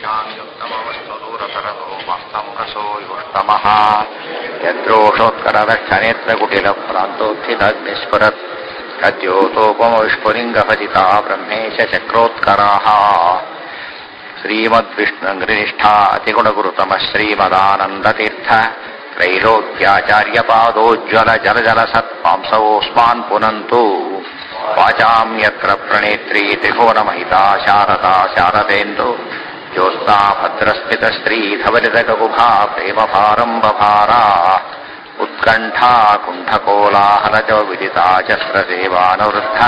ईशान्युत्तमवस्तु दूरतरतो वास्तम्भसो युष्टमः यद्रोषोत्करदक्षनेत्रकुटिलप्रान्तोत्थितग्निस्फुरत् कद्योतोपमविष्फुलिङ्गभजिता ब्रह्मेश चक्रोत्कराः श्रीमद्विष्णुनिष्ठा अतिगुणगुरुतमः श्रीमदानन्दतीर्थ त्रैलोक्याचार्यपादोज्ज्वल जलजल सत्पांसवोऽस्मान् पुनन्तु वाचाम् यत्र प्रणेत्री त्रिभुवनमहिता शारदा शारदेन्दु ज्योत्स्ना भद्रस्मितश्रीधवलितगुभा प्रेमभारम्भभारा उत्कण्ठा कुण्ठकोलाहलज विदिता चस्रसेवानुवृद्ध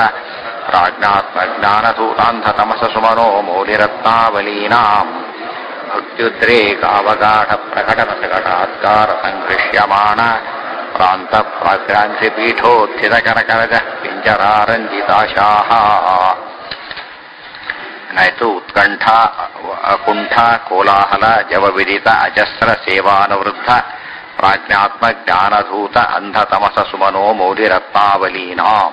प्राज्ञात्मज्ञानधूतान्धतमससुमनो मौलिरत्नावलीनाम् भक्त्युद्रेकावगाढप्रकटनसकटात्कार प्रान्तप्राग्रान्थिपीठोत्थितकरकरजः पिञ्जरारञ्जिताशाः ಏನಾಯ್ತು ಉತ್ಕಂಠ ಕುಂಠ ಕೋಲಾಹಲ ಜವವಿದಿತ ಅಜಸ್ರ ಸೇವಾನುವೃದ್ಧ ಪ್ರಾಜ್ಞಾತ್ಮ ಜ್ಞಾನಧೂತ ಅಂಧ ತಮಸ ಸುಮನೋ ಮೌಲಿರತ್ನಾವಲೀನಾಂ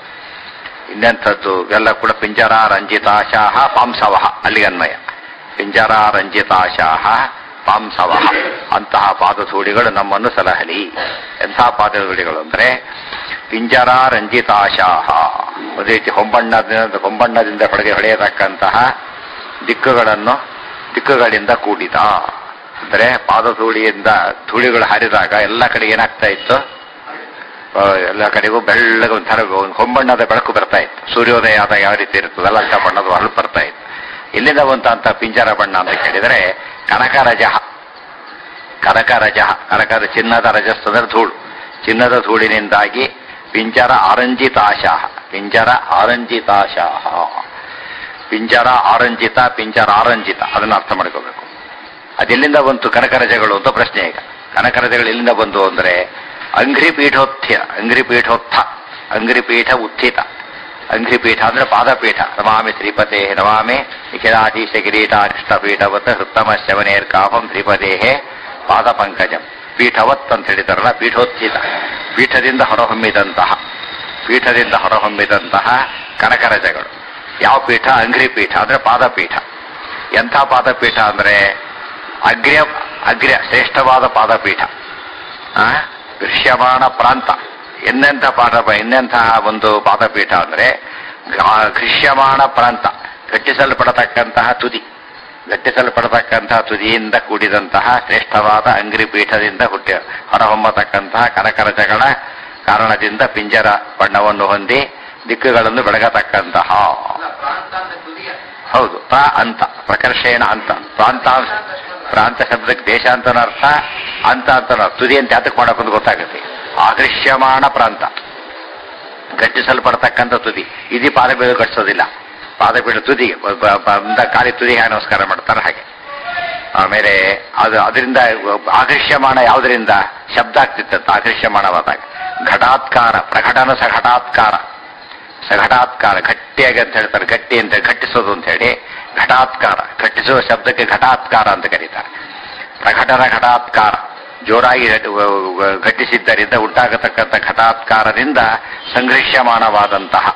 ಇನ್ನೆಂಥದ್ದು ಎಲ್ಲ ಕೂಡ ಪಿಂಜರ ರಂಜಿತಾಶಾಹ ಪಾಂಸವಹ ಅಲ್ಲಿಗೆ ಅನ್ವಯ ಪಿಂಜರ ರಂಜಿತಾಶಾಹ ಪಾಂಸವಹ ಅಂತಹ ಪಾದಧೂಳಿಗಳು ನಮ್ಮನ್ನು ಸಲಹಲಿ ಎಂಥ ಪಾದಧೂಳಿಗಳು ಅಂದ್ರೆ ಪಿಂಜರ ರಂಜಿತಾಶಾಹ ಒಂದು ರೀತಿ ಹೊಂಬಣ್ಣದಿಂದ ಹೊಂಬಣ್ಣದಿಂದ ಹೊಡೆಗೆ ಹೊಡೆಯತಕ್ಕಂತಹ ದಿಕ್ಕುಗಳನ್ನು ದಿಕ್ಕುಗಳಿಂದ ಕೂಡಿದ ಅಂದರೆ ಪಾದಧೂಳಿಯಿಂದ ಧೂಳಿಗಳು ಹಾರಿದಾಗ ಎಲ್ಲ ಕಡೆ ಏನಾಗ್ತಾ ಇತ್ತು ಎಲ್ಲ ಕಡೆಗೂ ಬೆಳ್ಳಗೆ ಒಂಥರ ಒಂದು ಹೊಂಬಣ್ಣದ ಬೆಳಕು ಬರ್ತಾ ಇತ್ತು ಸೂರ್ಯೋದಯ ಆದಾಗ ಯಾವ ರೀತಿ ಇರ್ತದೆ ಎಲ್ಲ ಬಣ್ಣದ ಹೊರಳು ಬರ್ತಾ ಇತ್ತು ಎಲ್ಲಿಂದ ಬಂತ ಅಂತ ಪಿಂಜರ ಬಣ್ಣ ಅಂತ ಕೇಳಿದರೆ ಕನಕ ರಜಃ ಕನಕ ರಜಃ ಕನಕದ ಚಿನ್ನದ ರಜಸ್ಸದ ಧೂಳು ಚಿನ್ನದ ಧೂಳಿನಿಂದಾಗಿ ಪಿಂಜರ ಆರಂಜಿತಾಶಾಹ ಪಿಂಜರ ಆರಂಜಿತಾಶಾಹ ಪಿಂಜರ ಆರಂಜಿತ ಪಿಂಜರ ಆರಂಜಿತ ಅದನ್ನ ಅರ್ಥ ಮಾಡ್ಕೋಬೇಕು ಅದೆಲ್ಲಿಂದ ಬಂತು ಕನಕರಜಗಳು ಅಂತ ಪ್ರಶ್ನೆ ಈಗ ಕನಕರಜಗಳು ಎಲ್ಲಿಂದ ಬಂದು ಅಂದ್ರೆ ಅಂಘ್ರಿ ಪೀಠೋತ್ಥ್ಯ ಅಂಘ್ರಿ ಪೀಠೋತ್ಥ ಅಂಘ್ರಿ ಪೀಠ ಉತ್ಥಿತ ಅಂಘ್ರಿ ಪೀಠ ಅಂದ್ರೆ ಪಾದಪೀಠ ನಮಾಮಿ ಶ್ರೀಪತೆ ನಮಾಮಿ ನಿಖಿಲಾಧೀಶ ಕಿರೀಟಾರಿಷ್ಟ ಪೀಠವತ್ ಹೃತ್ತಮ ಶವನೇರ್ ಕಾಪಂ ಶ್ರೀಪದೇಹೇ ಪಾದ ಪಂಕಜಂ ಪೀಠವತ್ ಅಂತ ಹೇಳಿದಾರಲ್ಲ ಪೀಠೋತ್ಥಿತ ಪೀಠದಿಂದ ಹೊರಹೊಮ್ಮಿದಂತಹ ಪೀಠದಿಂದ ಹೊರಹೊಮ್ಮಿದಂತಹ ಕನಕರಜಗಳು ಯಾವ ಪೀಠ ಅಂಘ್ರಿ ಪೀಠ ಅಂದ್ರೆ ಪಾದಪೀಠ ಎಂಥ ಪಾದಪೀಠ ಅಂದ್ರೆ ಅಗ್ರ್ಯ ಅಗ್ರ್ಯ ಶ್ರೇಷ್ಠವಾದ ಪಾದಪೀಠ ಆ ದೃಶ್ಯಮಾನ ಪ್ರಾಂತ ಇನ್ನೆಂಥ ಪಾದ ಇನ್ನೆಂತಹ ಒಂದು ಪಾದಪೀಠ ಅಂದ್ರೆ ಘೃಶ್ಯಮಾನ ಪ್ರಾಂತ ಘಟ್ಟಿಸಲ್ಪಡತಕ್ಕಂತಹ ತುದಿ ಘಟ್ಟಿಸಲ್ಪಡತಕ್ಕಂತಹ ತುದಿಯಿಂದ ಕೂಡಿದಂತಹ ಶ್ರೇಷ್ಠವಾದ ಅಂಗ್ರಿ ಪೀಠದಿಂದ ಹುಟ್ಟಿ ಹೊರಹೊಮ್ಮತಕ್ಕಂತಹ ಕನಕರಜಗಳ ಕಾರಣದಿಂದ ಪಿಂಜರ ಬಣ್ಣವನ್ನು ಹೊಂದಿ ದಿಕ್ಕುಗಳನ್ನು ಬೆಳಗತಕ್ಕಂತಹ ಹೌದು ಪ್ರ ಅಂತ ಪ್ರಕರ್ಷೇಣ ಅಂತ ಪ್ರಾಂತ ಪ್ರಾಂತ ಶಬ್ದಕ್ಕೆ ದೇಶ ಅಂತನ ಅರ್ಥ ಅಂತ ಅಂತ ತುದಿ ಅಂತ ಯಾತಕ್ಕೆ ಮಾಡೋಕೆ ಗೊತ್ತಾಗುತ್ತೆ ಆದೃಶ್ಯಮಾನ ಪ್ರಾಂತ ಗಟ್ಟಿಸಲ್ಪಡ್ತಕ್ಕಂಥ ತುದಿ ಇದಿ ಪಾದಬೀಡ ಗಟ್ಟಿಸೋದಿಲ್ಲ ಪಾದಬೀಡ ತುದಿ ಕಾಲಿ ತುದಿ ನಮಸ್ಕಾರ ಮಾಡ್ತಾರೆ ಹಾಗೆ ಆಮೇಲೆ ಅದು ಅದರಿಂದ ಆಕರ್ಷ್ಯಮಾಣ ಯಾವುದರಿಂದ ಶಬ್ದ ಆಗ್ತಿತ್ತಂತ ಆಕರ್ಷ್ಯಮಾಣವಾದಾಗ ಘಟಾತ್ಕಾರ ಪ್ರಕಟನ ಸಘಟಾತ್ಕಾರ ಸಘಟಾತ್ಕಾರ ಗಟ್ಟಿಯಾಗಿ ಅಂತ ಹೇಳ್ತಾರೆ ಗಟ್ಟಿ ಅಂತ ಘಟ್ಟಿಸೋದು ಅಂತ ಹೇಳಿ ಘಟಾತ್ಕಾರ ಘಟ್ಟಿಸುವ ಶಬ್ದಕ್ಕೆ ಘಟಾತ್ಕಾರ ಅಂತ ಕರೀತಾರೆ ಪ್ರಕಟನ ಘಟಾತ್ಕಾರ ಜೋರಾಗಿ ಘಟ್ಟಿಸಿದ್ದರಿಂದ ಉಂಟಾಗತಕ್ಕಂಥ ಘಟಾತ್ಕಾರದಿಂದ ಸಂಘರ್ಷ್ಯಮಾನವಾದಂತಹ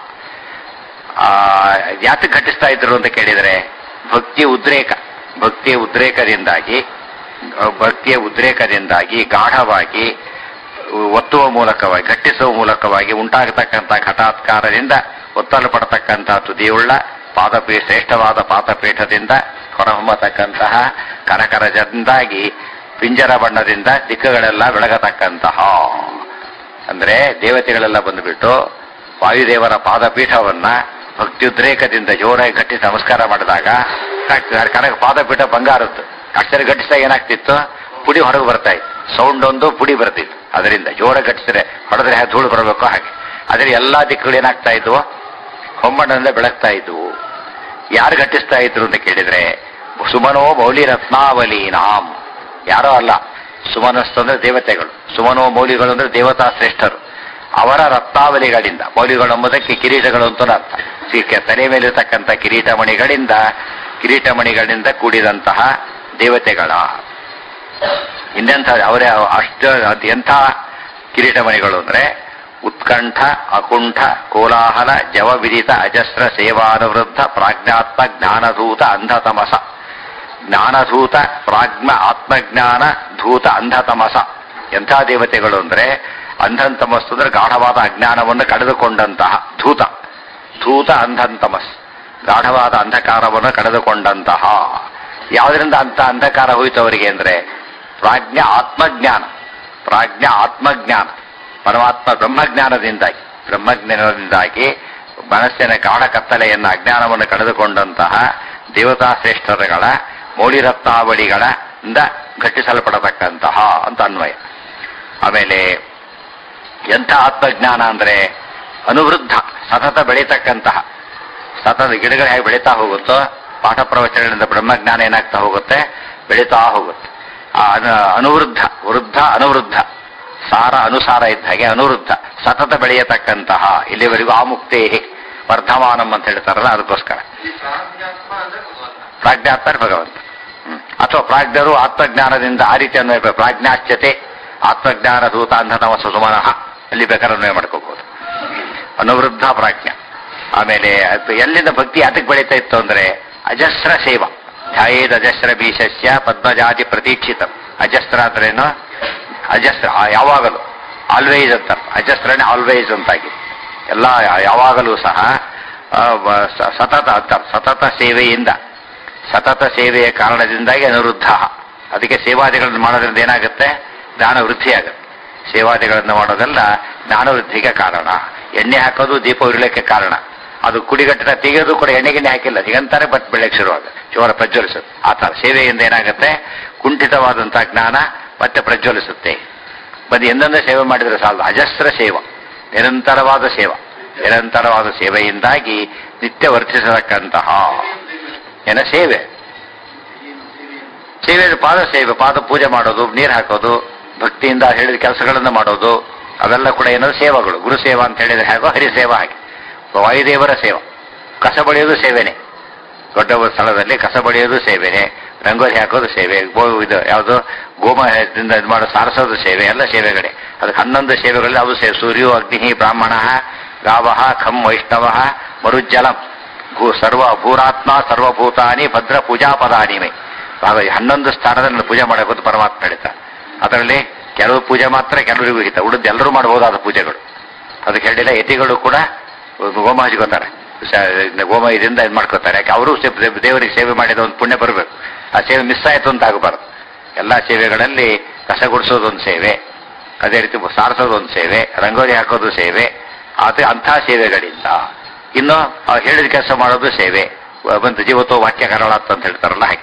ಯಾತಕ್ಕೆ ಘಟಿಸ್ತಾ ಇದ್ರು ಅಂತ ಕೇಳಿದರೆ ಭಕ್ತಿ ಉದ್ರೇಕ ಭಕ್ತಿಯ ಉದ್ರೇಕದಿಂದಾಗಿ ಭಕ್ತಿಯ ಉದ್ರೇಕದಿಂದಾಗಿ ಗಾಢವಾಗಿ ಒತ್ತುವ ಮೂಲಕವಾಗಿ ಘಟ್ಟಿಸುವ ಮೂಲಕವಾಗಿ ಉಂಟಾಗತಕ್ಕಂಥ ಘಟಾತ್ಕಾರದಿಂದ ಒತ್ತಲು ಪಡತಕ್ಕಂತಹ ತುದಿಯುಳ್ಳ ಪಾದಪೀಠ ಶ್ರೇಷ್ಠವಾದ ಪಾದಪೀಠದಿಂದ ಹೊರಹೊಮ್ಮತಕ್ಕಂತಹ ಕನಕರಜದಿಂದಾಗಿ ಪಿಂಜರ ಬಣ್ಣದಿಂದ ದಿಕ್ಕುಗಳೆಲ್ಲ ಬೆಳಗತಕ್ಕಂತಹ ಅಂದ್ರೆ ದೇವತೆಗಳೆಲ್ಲ ಬಂದುಬಿಟ್ಟು ವಾಯುದೇವರ ಪಾದಪೀಠವನ್ನ ಭಕ್ತಿಯುದ್ರೇಕದಿಂದ ಜೋರಾಗಿ ಗಟ್ಟಿ ನಮಸ್ಕಾರ ಮಾಡಿದಾಗ ಕನಕ ಪಾದಪೀಠ ಬಂಗಾರದ್ದು ಅಷ್ಟರ ಗಟ್ಟಿಸಿದಾಗ ಏನಾಗ್ತಿತ್ತು ಪುಡಿ ಹೊರಗೆ ಬರ್ತಾ ಇತ್ತು ಸೌಂಡ್ ಒಂದು ಪುಡಿ ಬರ್ತಿತ್ತು ಅದರಿಂದ ಜೋರ ಗಟ್ಟಿಸಿದ್ರೆ ಹೊಡೆದ್ರೆ ಹೇಗೆ ಧೂಳು ಬರಬೇಕು ಹಾಗೆ ಆದರೆ ಎಲ್ಲಾ ದಿಕ್ಕುಗಳು ಏನಾಗ್ತಾ ಇದ್ವು ಹೊಮ್ಮಣ್ಣದಿಂದ ಬೆಳಗ್ತಾ ಇದ್ವು ಯಾರು ಗಟ್ಟಿಸ್ತಾ ಇದ್ರು ಅಂತ ಕೇಳಿದ್ರೆ ಸುಮನೋ ಮೌಲಿ ರತ್ನಾವಲೀನಾಂ ಯಾರೋ ಅಲ್ಲ ಸುಮನಸ್ತು ಅಂದ್ರೆ ದೇವತೆಗಳು ಸುಮನೋ ಮೌಲಿಗಳು ಅಂದ್ರೆ ದೇವತಾ ಶ್ರೇಷ್ಠರು ಅವರ ರತ್ನಾವಲಿಗಳಿಂದ ಮೌಲಿಗಳು ಎಂಬುದಕ್ಕೆ ಕಿರೀಟಗಳು ಅಂತ ಅರ್ಥ ತಲೆ ಮೇಲಿರತಕ್ಕಂಥ ಕಿರೀಟಮಣಿಗಳಿಂದ ಕಿರೀಟಮಣಿಗಳಿಂದ ಕೂಡಿದಂತಹ ದೇವತೆಗಳ ಇನ್ನೆಂಥ ಅವರೇ ಅಷ್ಟು ಎಂಥ ಕಿರೀಟಮಣಿಗಳು ಅಂದ್ರೆ ಉತ್ಕಂಠ ಅಕುಂಠ ಕೋಲಾಹಲ ಜವವಿದಿತ ಅಜಸ್ರ ಸೇವಾನುವೃದ್ಧ ಪ್ರಾಜ್ಞಾತ್ಮ ಜ್ಞಾನಧೂತ ಅಂಧತಮಸ ಜ್ಞಾನಧೂತ ಪ್ರಾಜ್ಞ ಆತ್ಮಜ್ಞಾನ ಧೂತ ಅಂಧತಮಸ ಎಂಥ ದೇವತೆಗಳು ಅಂದ್ರೆ ಅಂಧಂತಮಸ್ಸು ಅಂದ್ರೆ ಗಾಢವಾದ ಅಜ್ಞಾನವನ್ನು ಕಳೆದುಕೊಂಡಂತಹ ಧೂತ ಧೂತ ಅಂಧಂತಮಸ್ ಗಾಢವಾದ ಅಂಧಕಾರವನ್ನು ಕಳೆದುಕೊಂಡಂತಹ ಯಾವುದರಿಂದ ಅಂತ ಅಂಧಕಾರ ಹೋಯಿತು ಅವರಿಗೆ ಅಂದ್ರೆ ಪ್ರಾಜ್ಞ ಆತ್ಮಜ್ಞಾನ ಪ್ರಾಜ್ಞ ಆತ್ಮಜ್ಞಾನ ಪರಮಾತ್ಮ ಬ್ರಹ್ಮಜ್ಞಾನದಿಂದಾಗಿ ಬ್ರಹ್ಮಜ್ಞಾನದಿಂದಾಗಿ ಮನಸ್ಸಿನ ಗಾಢ ಕತ್ತಲೆಯನ್ನ ಅಜ್ಞಾನವನ್ನು ಕಳೆದುಕೊಂಡಂತಹ ದೇವತಾ ಶ್ರೇಷ್ಠರುಗಳ ಮೌಳಿರತ್ನಾವಳಿಗಳ ಇಂದ ಘಟ್ಟಿಸಲ್ಪಡತಕ್ಕಂತಹ ಅಂತ ಅನ್ವಯ ಆಮೇಲೆ ಎಂಥ ಆತ್ಮಜ್ಞಾನ ಅಂದ್ರೆ ಅನುವೃದ್ಧ ಸತತ ಬೆಳೀತಕ್ಕಂತಹ ಸತತ ಗಿಡಗಳು ಹೇಗೆ ಬೆಳೀತಾ ಹೋಗುತ್ತೋ ಪಾಠ ಪ್ರವಚನಗಳಿಂದ ಬ್ರಹ್ಮಜ್ಞಾನ ಏನಾಗ್ತಾ ಹೋಗುತ್ತೆ ಬೆಳೀತಾ ಹೋಗುತ್ತೆ ಆ ಅನು- ಅನುವೃದ್ಧ ವೃದ್ಧ ಅನುವೃದ್ಧ ಸಾರ ಅನುಸಾರ ಇದ್ದ ಹಾಗೆ ಅನುವೃದ್ಧ ಸತತ ಬೆಳೆಯತಕ್ಕಂತಹ ಇಲ್ಲಿವರೆಗೂ ಆಮುಕ್ತೇ ವರ್ಧಮಾನಂ ಅಂತ ಹೇಳ್ತಾರಲ್ಲ ಅದಕ್ಕೋಸ್ಕರ ಈ ಪ್ರಾಜ್ಞಾತ್ಮ ಅಂದ್ರೆ ಭಗವಂತ ಪ್ರಾಜ್ಞಾತ್ಮರ ಭಗವಂತ ಹ್ಮ್. ಅಥವಾ ಪ್ರಾಜ್ಞರು ಆತ್ಮಜ್ಞಾನದಿಂದ ಆ ರೀತಿ ಅನ್ವಯ ಪ್ರಾಜ್ಞಾಶ್ಚತೆ ಆತ್ಮಜ್ಞಾನ ದೂತ ಅಂಧತಮಸ ಸುಮನಃ ಅಲ್ಲಿ ಬೇಕಾದ್ರೆ ಅನ್ವಯ ಮಾಡ್ಕೋಬಹುದು ಅನುವೃದ್ಧ ಪ್ರಾಜ್ಞ ಆಮೇಲೆ ಅದು ಎಲ್ಲಿಂದ ಭಕ್ತಿ ಅದಕ್ಕೆ ಬೆಳೀತಾ ಇತ್ತು ಅಂದ್ರೆ ಅಜಸ್ರ ಸೇವಾ ಧ್ಯಾಯೇದ್ ಅಜಸ್ರ ಬೀಸಸ್ಯ ಪದ್ಮಜಾತಿ ಪ್ರತೀಕ್ಷಿತ ಅಜಸ್ರ ಅಂದ್ರೇನು ಅಜಸ್ರ ಆ ಯಾವಾಗಲೂ ಆಲ್ವೇಸ್ ಅಂತ ಅಜಸ್ರನೇ ಆಲ್ವೇಸ್ ಅಂತಾಗಿ ಎಲ್ಲ ಯಾವಾಗಲೂ ಸಹ ಆ, ವ- ಸ- ಸತತ ಅಂತ ಸತತ ಸೇವೆಯಿಂದ ಸತತ ಸೇವೆಯ ಕಾರಣದಿಂದಾಗಿ ಅನುರುದ್ಧ ಅದಕ್ಕೆ ಸೇವಾದಿಗಳನ್ನು ಮಾಡೋದ್ರಿಂದ ಏನಾಗುತ್ತೆ ಜ್ಞಾನ ವೃದ್ಧಿ ಆಗುತ್ತೆ ಸೇವಾದಿಗಳನ್ನು ಮಾಡೋದೆಲ್ಲ ಜ್ಞಾನ ವೃದ್ಧಿಗೆ ಕಾರಣ ಎಣ್ಣೆ ಹಾಕೋದು ದೀಪ ಉರಿಲಿಕ್ಕೆ ಕಾರಣ ಅದು ಕುಡಿಗಟ್ಟಿನ ತೆಗೆಯೋದು ಕೂಡ ಎಣ್ಣೆಗಿಣ್ಣೆ ಹಾಕಿಲ್ಲ ಸಿಗಂತಾರೆ ಬಟ್ ಬೆಳಗ್ಗೆ ಶುರುವಾಗ ಚೋರ ಪ್ರಜ್ವಲಿಸುತ್ತೆ ಆ ಥರ ಸೇವೆಯಿಂದ ಏನಾಗುತ್ತೆ ಕುಂಠಿತವಾದಂತಹ ಜ್ಞಾನ ಮತ್ತೆ ಪ್ರಜ್ವಲಿಸುತ್ತೆ ಮತ್ತೆ ಎಂದೆಂದೇ ಸೇವೆ ಮಾಡಿದ್ರೆ ಸಾಲದು ಅಜಸ್ರ ಸೇವಾ ನಿರಂತರವಾದ ಸೇವಾ ನಿರಂತರವಾದ ಸೇವೆಯಿಂದಾಗಿ ನಿತ್ಯ ವರ್ತಿಸತಕ್ಕಂತಹ ಏನ ಸೇವೆ ಸೇವೆ ಅಂದ್ರೆ ಪಾದ ಸೇವೆ ಪಾದ ಪೂಜೆ ಮಾಡೋದು ನೀರು ಹಾಕೋದು ಭಕ್ತಿಯಿಂದ ಹೇಳಿದ ಕೆಲಸಗಳನ್ನು ಮಾಡೋದು ಅವೆಲ್ಲ ಕೂಡ ಏನದು ಸೇವೆಗಳು ಗುರು ಸೇವಾ ಅಂತ ಹೇಳಿದ್ರೆ ಹೇಗೋ ಹರಿಸೇವಾ ಹಾಗೆ ವಾಯುದೇವರ ಸೇವಾ ಕಸ ಬಳಿಯೋದು ಸೇವೆನೆ ದೊಡ್ಡ ಒಂದು ಸ್ಥಳದಲ್ಲಿ ಕಸ ಬಳಿಯೋದು ಸೇವೆನೆ ರಂಗೋಲಿ ಹಾಕೋದು ಸೇವೆ ಗೋ ಇದು ಯಾವುದು ಗೋಮಯದಿಂದ ಇದು ಮಾಡೋ ಸಾರಿಸೋದು ಸೇವೆ ಎಲ್ಲ ಸೇವೆಗಳೇ ಅದಕ್ಕೆ ಹನ್ನೊಂದು ಸೇವೆಗಳಲ್ಲಿ ಅವು ಸೇವೆ ಸೂರ್ಯೋ ಅಗ್ನಿ ಬ್ರಾಹ್ಮಣ ಗಾವ ಖಂ ವೈಷ್ಣವ ಮರುಜ್ಜಲಂ ಭೂ ಸರ್ವ ಭೂರಾತ್ಮ ಸರ್ವಭೂತಾನಿ ಭದ್ರ ಪೂಜಾ ಪದಾನಿಮೆ ಆಗ ಈ ಹನ್ನೊಂದು ಸ್ಥಾನದಲ್ಲಿ ಪೂಜೆ ಮಾಡಬೇಕು ಪರಮಾತ್ಮ ಹೇಳ್ತಾರೆ ಅದರಲ್ಲಿ ಕೆಲವು ಪೂಜೆ ಮಾತ್ರ ಕೆಲವರಿಗೂ ಹಿತ ಉಳಿದು ಎಲ್ಲರೂ ಮಾಡಬಹುದಾದ ಪೂಜೆಗಳು ಅದಕ್ಕೆ ಹೇಳಿಲ್ಲ ಯತಿಗಳು ಕೂಡ ಗೋಮ ಹಚ್ಕೋತಾರೆ ಸ- ಗೋಮಯದಿಂದ ಇದು ಮಾಡ್ಕೋತಾರೆ ಯಾಕೆ ಅವರು ದೇವರಿಗೆ ಸೇವೆ ಮಾಡಿದ ಒಂದು ಪುಣ್ಯ ಬರಬೇಕು ಆ ಸೇವೆ ಮಿಸ್ ಆಯ್ತು ಅಂತ ಆಗಬಾರ್ದು ಎಲ್ಲ ಸೇವೆಗಳಲ್ಲಿ ಕಸ ಗುಡಿಸೋದೊಂದು ಸೇವೆ ಅದೇ ರೀತಿ ಸಾರಿಸೋದೊಂದು ಸೇವೆ ರಂಗೋಲಿ ಹಾಕೋದು ಸೇವೆ ಅದು ಅಂಥ ಸೇವೆಗಳಿಲ್ಲ ಇನ್ನು ಅವ್ರು ಹೇಳಿದ ಕೆಲಸ ಮಾಡೋದು ಸೇವೆ ಬಂತು ಜೀವತೋ ವಾಕ್ಯ ಕರಳಾತ್ ಅಂತ ಹೇಳ್ತಾರಲ್ಲ ಹಾಗೆ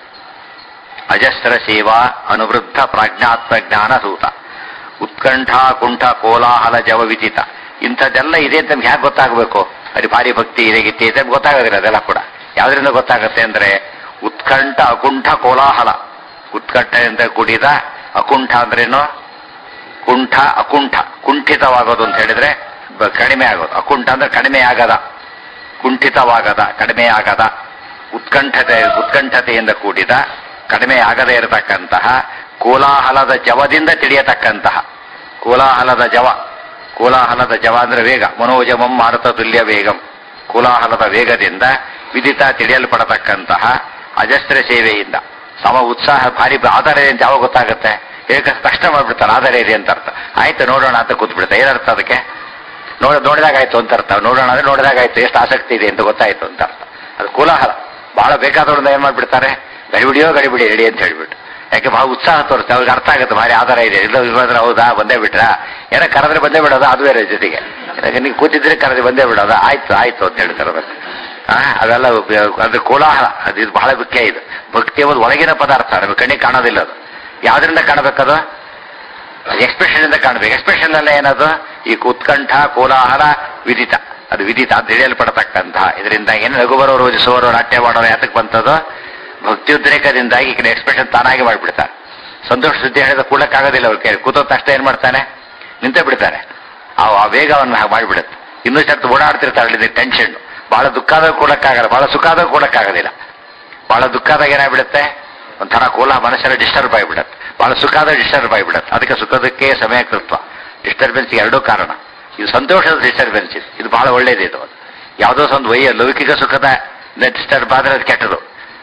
ಅಜಸ್ರ ಸೇವಾ ಅನುವೃದ್ಧ ಪ್ರಾಜ್ಞಾತ್ಮ ಜ್ಞಾನ ಸೂತ ಉತ್ಕಂಠ ಕುಂಠ ಕೋಲಾಹಲ ಜವ ವಿದಿತ ಇಂಥದ್ದೆಲ್ಲ ಇದೆ ಅಂತ ನಮ್ಗೆ ಹೇಗೆ ಗೊತ್ತಾಗಬೇಕು ಅಲ್ಲಿ ಭಾರಿ ಭಕ್ತಿ ಇದೆ ಗಿತ್ತಿ ಇದೆ ಅಂತ ಗೊತ್ತಾಗೋದಿಲ್ಲ ಅದೆಲ್ಲ ಕೂಡ ಯಾವ್ದ್ರಿಂದ ಗೊತ್ತಾಗುತ್ತೆ ಅಂದ್ರೆ ಉತ್ಕಂಠ ಅಕುಂಠ ಕೋಲಾಹಲ ಉತ್ಕಂಠದಿಂದ ಕೂಡಿದ ಅಕುಂಠ ಅಂದ್ರೇನು ಕುಂಠ ಅಕುಂಠ ಕುಂಠಿತವಾಗೋದು ಅಂತ ಹೇಳಿದ್ರೆ ಬ- ಕಡಿಮೆ ಆಗೋದು ಅಕುಂಠ ಅಂದ್ರೆ ಕಡಿಮೆ ಆಗದ ಕುಂಠಿತವಾಗದ ಕಡಿಮೆ ಆಗದ ಉತ್ಕಂಠತೆ ಉತ್ಕಂಠತೆಯಿಂದ ಕೂಡಿದ ಕಡಿಮೆ ಆಗದೇ ಇರತಕ್ಕಂತಹ ಕೋಲಾಹಲದ ಜವದಿಂದ ತಿಳಿಯತಕ್ಕಂತಹ ಕೋಲಾಹಲದ ಜವ ಕೋಲಾಹಲದ ಜವ ಅಂದ್ರೆ ವೇಗ ಮನೋಜಮಂ ಮಾರುತ ತುಲ್ಯ ವೇಗಂ ಕೋಲಾಹಲದ ವೇಗದಿಂದ ವಿದಿತ ತಿಳಿಯಲ್ಪಡತಕ್ಕಂತಹ ಅಜಸ್ರ ಸೇವೆಯಿಂದ ಸಮ ಉತ್ಸಾಹ ಭಾರಿ ಆಧಾರ ಇದೆ ಅಂತ ಯಾವಾಗ ಗೊತ್ತಾಗುತ್ತೆ ಹೇಗೆ ತಕ್ಷಣ ಮಾಡ್ಬಿಡ್ತಾರೆ ಆಧಾರ ಇದೆ ಅಂತ ಅರ್ಥ ಆಯ್ತು ನೋಡೋಣ ಅಂತ ಕೂತ್ಬಿಡ್ತಾರೆ ಏನರ್ಥ ಅದಕ್ಕೆ ನೋಡ ನೋಡಿದಾಗ ಆಯ್ತು ಅಂತ ಅರ್ಥ ನೋಡೋಣ ಅಂದ್ರೆ ನೋಡಿದಾಗ ಆಯ್ತು ಎಷ್ಟು ಆಸಕ್ತಿ ಇದೆ ಅಂತ ಗೊತ್ತಾಯ್ತು ಅಂತ ಅರ್ಥ ಅದು ಕೋಲಾಹಲ ಬಹಳ ಬೇಕಾದವ್ರನ್ನ ಏನ್ ಮಾಡ್ಬಿಡ್ತಾರೆ ಗಡಿಬಿಡಿಯೋ ಗಡಿಬಿಡಿ ರೆಡಿ ಅಂತ ಹೇಳ್ಬಿಟ್ಟು ಯಾಕೆ ಬಹಳ ಉತ್ಸಾಹ ತೋರಿಸ್ತಾರೆ ಅವ್ರಿಗೆ ಅರ್ಥ ಆಗುತ್ತೆ ಭಾರಿ ಆಧಾರ ಇದೆ ಇಲ್ಲ ಇಲ್ಲಾಂದ್ರೆ ಹೌದಾ ಬಂದೇ ಬಿಟ್ರಾ ಏನೋ ಕರೆದ್ರೆ ಬಂದೇ ಬಿಡೋದು ಅದು ಬೇರೆ ಜೊತೆಗೆ ಯಾಕೆ ನೀವು ಕೂತಿದ್ರೆ ಕರೆದ್ರೆ ಬಂದೇ ಬಿಡೋದು ಆಯ್ತು ಆಯ್ತು ಅಂತ ಹೇಳ್ತಾರೆ ಮತ್ತೆ ಆ, ಅವೆಲ್ಲ ಉಪಯೋಗ- ಅದು ಕೋಲಾಹಲ ಅದು ಇದು ಬಹಳ ಮುಖ್ಯ ಇದು ಭಕ್ತಿ ಒಂದು ಒಳಗಿನ ಪದಾರ್ಥ ನಮಗೆ ಕಣ್ಣಿಗೆ ಕಾಣೋದಿಲ್ಲ ಅದು ಯಾವ್ದ್ರಿಂದ ಕಾಣಬೇಕದು ಎಕ್ಸ್ಪ್ರೆಷನ್ ಇಂದ ಕಾಣಬೇಕು ಎಕ್ಸ್ಪ್ರೆಷನ್ ಎಲ್ಲ ಏನದು ಈ ಉತ್ಕಂಠ ಕೋಲಾಹಲ ವಿದಿತ ಅದು ವಿದಿತ ಅದು ತಿಳಿಯಲ್ಪಡತಕ್ಕಂತಹ ಇದರಿಂದ ಏನು ನಗುವರು ರೋಜಿಸುವರು ನಾಟ್ಯ ಮಾಡೋರು ಯಾತಕ್ಕೆ ಬಂತದು ಭಕ್ತಿಯುದ್ರೇಕದಿಂದಾಗಿ ಈ ಎಕ್ಸ್ಪ್ರೆಷನ್ ತಾನಾಗಿ ಮಾಡಿಬಿಡ್ತಾರೆ ಸಂತೋಷ ಸುದ್ದಿ ಹೇಳಿದ ಕೂಡಕ್ಕಾಗೋದಿಲ್ಲ ಅವ್ರ ಕೈ ಕೂತ ತಕ್ಷಣ ಏನ್ ಮಾಡ್ತಾನೆ ನಿಂತೇ ಬಿಡ್ತಾನೆ ಆ ಆ ವೇಗವನ್ನು ಹಾಗೆ ಮಾಡಿಬಿಡುತ್ತೆ ಇನ್ನೂ ಸ್ವಲ್ಪ ಓಡಾಡ್ತಿರ್ತಾಳೆ ಟೆನ್ಷನ್ ಬಹಳ ದುಃಖ ಆದಾಗ ಕೂಡಕ್ಕಾಗಲ್ಲ ಬಹಳ ಸುಖ ಆದಾಗ ಕೂಡಕ್ಕಾಗೋದಿಲ್ಲ ಬಹಳ ದುಃಖ ಆದಾಗ ಏನಾಗ್ಬಿಡುತ್ತೆ ಒಂಥರ ಕೋಲ ಮನಸ್ಸೆಲ್ಲ ಡಿಸ್ಟರ್ಬ್ ಆಗಿಬಿಡತ್ತೆ ಬಹಳ ಸುಖ ಆದಾಗ ಡಿಸ್ಟರ್ಬ್ ಆಗಿಬಿಡತ್ತೆ ಅದಕ್ಕೆ ಸುಖದಕ್ಕೆ ಸಮಯ ಕೃತ್ವ ಡಿಸ್ಟರ್ಬೆನ್ಸ್ ಎರಡೂ ಕಾರಣ ಇದು ಸಂತೋಷದ ಡಿಸ್ಟರ್ಬೆನ್ಸ್ ಇದು ಇದು ಬಹಳ ಒಳ್ಳೇದು ಇದು ಯಾವುದೋ ಒಂದು ವಯ್ಯ ಲೌಕಿಕ ಸುಖದ ಡಿಸ್ಟರ್ಬ್ ಆದ್ರೆ ಅದು ಕೆಟ್ಟದು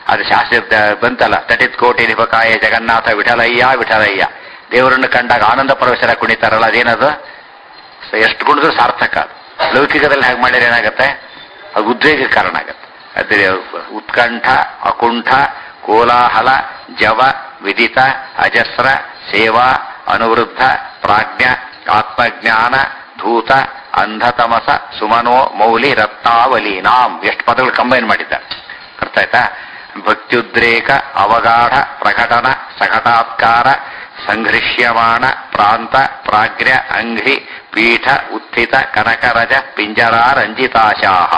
ಅದು ಶಾಸ್ತ್ರ ಬಂತಲ್ಲ ತಟಿತ್ ಕೋಟಿ ನಿಪಕಾಯ ಜಗನ್ನಾಥ ವಿಠಲಯ್ಯ ವಿಠಲಯ್ಯ ದೇವರನ್ನು ಕಂಡಾಗ ಆನಂದ ಪರವಶರ ಕುಣಿತಾರಲ್ಲ ಅದೇನದು ಸೊ ಎಷ್ಟು ಗುಣಿದ್ರು ಸಾರ್ಥಕ ಅದು ಲೌಕಿಕದಲ್ಲಿ ಹಾಗೆ ಮಾಡಿದ್ರೆ ಏನಾಗುತ್ತೆ ಅದು ಉದ್ವೇಗಕ್ಕೆ ಕಾರಣ ಆಗುತ್ತೆ ಅದೇ ಉತ್ಕಂಠ ಅಕುಂಠ ಕೋಲಾಹಲ ಜವ ವಿದಿತ ಅಜಸ್ರ ಸೇವಾ ಅನುವೃದ್ಧ ಪ್ರಾಜ್ಞ ಆತ್ಮಜ್ಞಾನ ಧೂತ ಅಂಧತಮಸ ಸುಮನೋ ಮೌಲಿ ರತ್ನಾವಲೀನಾಂ ಎಷ್ಟು ಪದಗಳು ಕಂಬೈನ್ ಮಾಡಿದ್ದಾರೆ ಅರ್ಥ ಆಯ್ತಾ ಭಕ್ತ್ಯುದ್ರೇಕ ಅವಗಾಢ ಪ್ರಕಟನ ಸಕಟಾತ್ಕಾರ ಸಂಘೃಷ್ಯಮಾಣ ಪ್ರಾಂತ ಪ್ರಾಗ್ರ್ಯ ಅಂಘ್ರಿ ಪೀಠ ಉತ್ಥಿತ ಕನಕರಜ ಪಿಂಜರ ರಂಜಿತಾಶಾಹ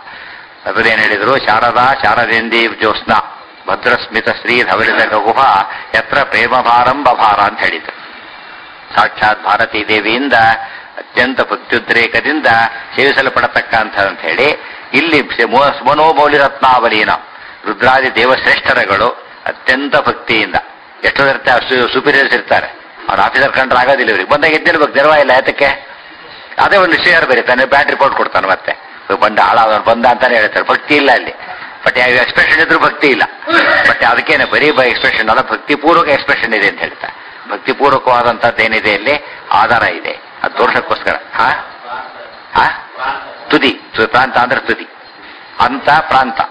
ಅದರೇನು ಹೇಳಿದ್ರು ಶಾರದಾ ಶಾರದೇಂದಿ ಜ್ಯೋತ್ಸ್ನ ಭದ್ರಸ್ಮಿತ ಶ್ರೀ ಧವಲಿತ ಗಗುಹ ಯತ್ರ ಪ್ರೇಮಭಾರಂ ಬಭಾರ ಅಂತ ಹೇಳಿದ್ರು ಸಾಕ್ಷಾತ್ ಭಾರತೀ ದೇವಿಯಿಂದ ಅತ್ಯಂತ ಭಕ್ತ್ಯುದ್ರೇಕದಿಂದ ಸೇವಿಸಲ್ಪಡತಕ್ಕಂಥ ಅಂತ ಹೇಳಿ ಇಲ್ಲಿ ಮನೋಮೌಲಿ ರತ್ನಾವಲೀನ ರುದ್ರಾದಿ ದೇವಶ್ರೇಷ್ಠರಗಳು ಅತ್ಯಂತ ಭಕ್ತಿಯಿಂದ ಎಷ್ಟೋ ಇರ್ತಾರೆ ಸುಪೀರಿಯರ್ಸ್ ಇರ್ತಾರೆ ಅವ್ರ ಆಫೀಸರ್ ಕಂಡ್ರೆ ಆಗೋದಿಲ್ಲ ಇವ್ರಿಗೆ ಬಂದಾಗ ಎದ್ದಿರ್ಬೇಕು ನೆರವ ಇಲ್ಲ ಯಾತಕ್ಕೆ ಅದೇ ಒಂದು ಶೇರ್ ಬರೀತಾನೆ ಬ್ಯಾಡ್ ರಿಪೋರ್ಟ್ ಕೊಡ್ತಾನೆ ಮತ್ತೆ ಬಂದ ಹಾಳಾದವನು ಬಂದ ಅಂತಾನೆ ಹೇಳ್ತಾರೆ ಭಕ್ತಿ ಇಲ್ಲ ಅಲ್ಲಿ ಬಟ್ ಯಾವ ಎಕ್ಸ್ಪ್ರೆಷನ್ ಇದ್ರೂ ಭಕ್ತಿ ಇಲ್ಲ ಬಟ್ ಅದಕ್ಕೇನೆ ಬರೀ ಬೈ ಎಕ್ಸ್ಪ್ರೆಷನ್ ಅಲ್ಲ ಭಕ್ತಿಪೂರ್ವಕ ಎಕ್ಸ್ಪ್ರೆಷನ್ ಇದೆ ಅಂತ ಹೇಳ್ತಾರೆ ಭಕ್ತಿಪೂರ್ವಕವಾದಂಥದ್ದು ಏನಿದೆ ಇಲ್ಲಿ ಆಧಾರ ಇದೆ ಅದು ತೋರ್ಸಕ್ಕೋಸ್ಕರ ಹಾ ಹಾ ತುದಿ ತು- ಪ್ರಾಂತ ಅಂದ್ರೆ ತುದಿ ಅಂತ ಪ್ರಾಂತ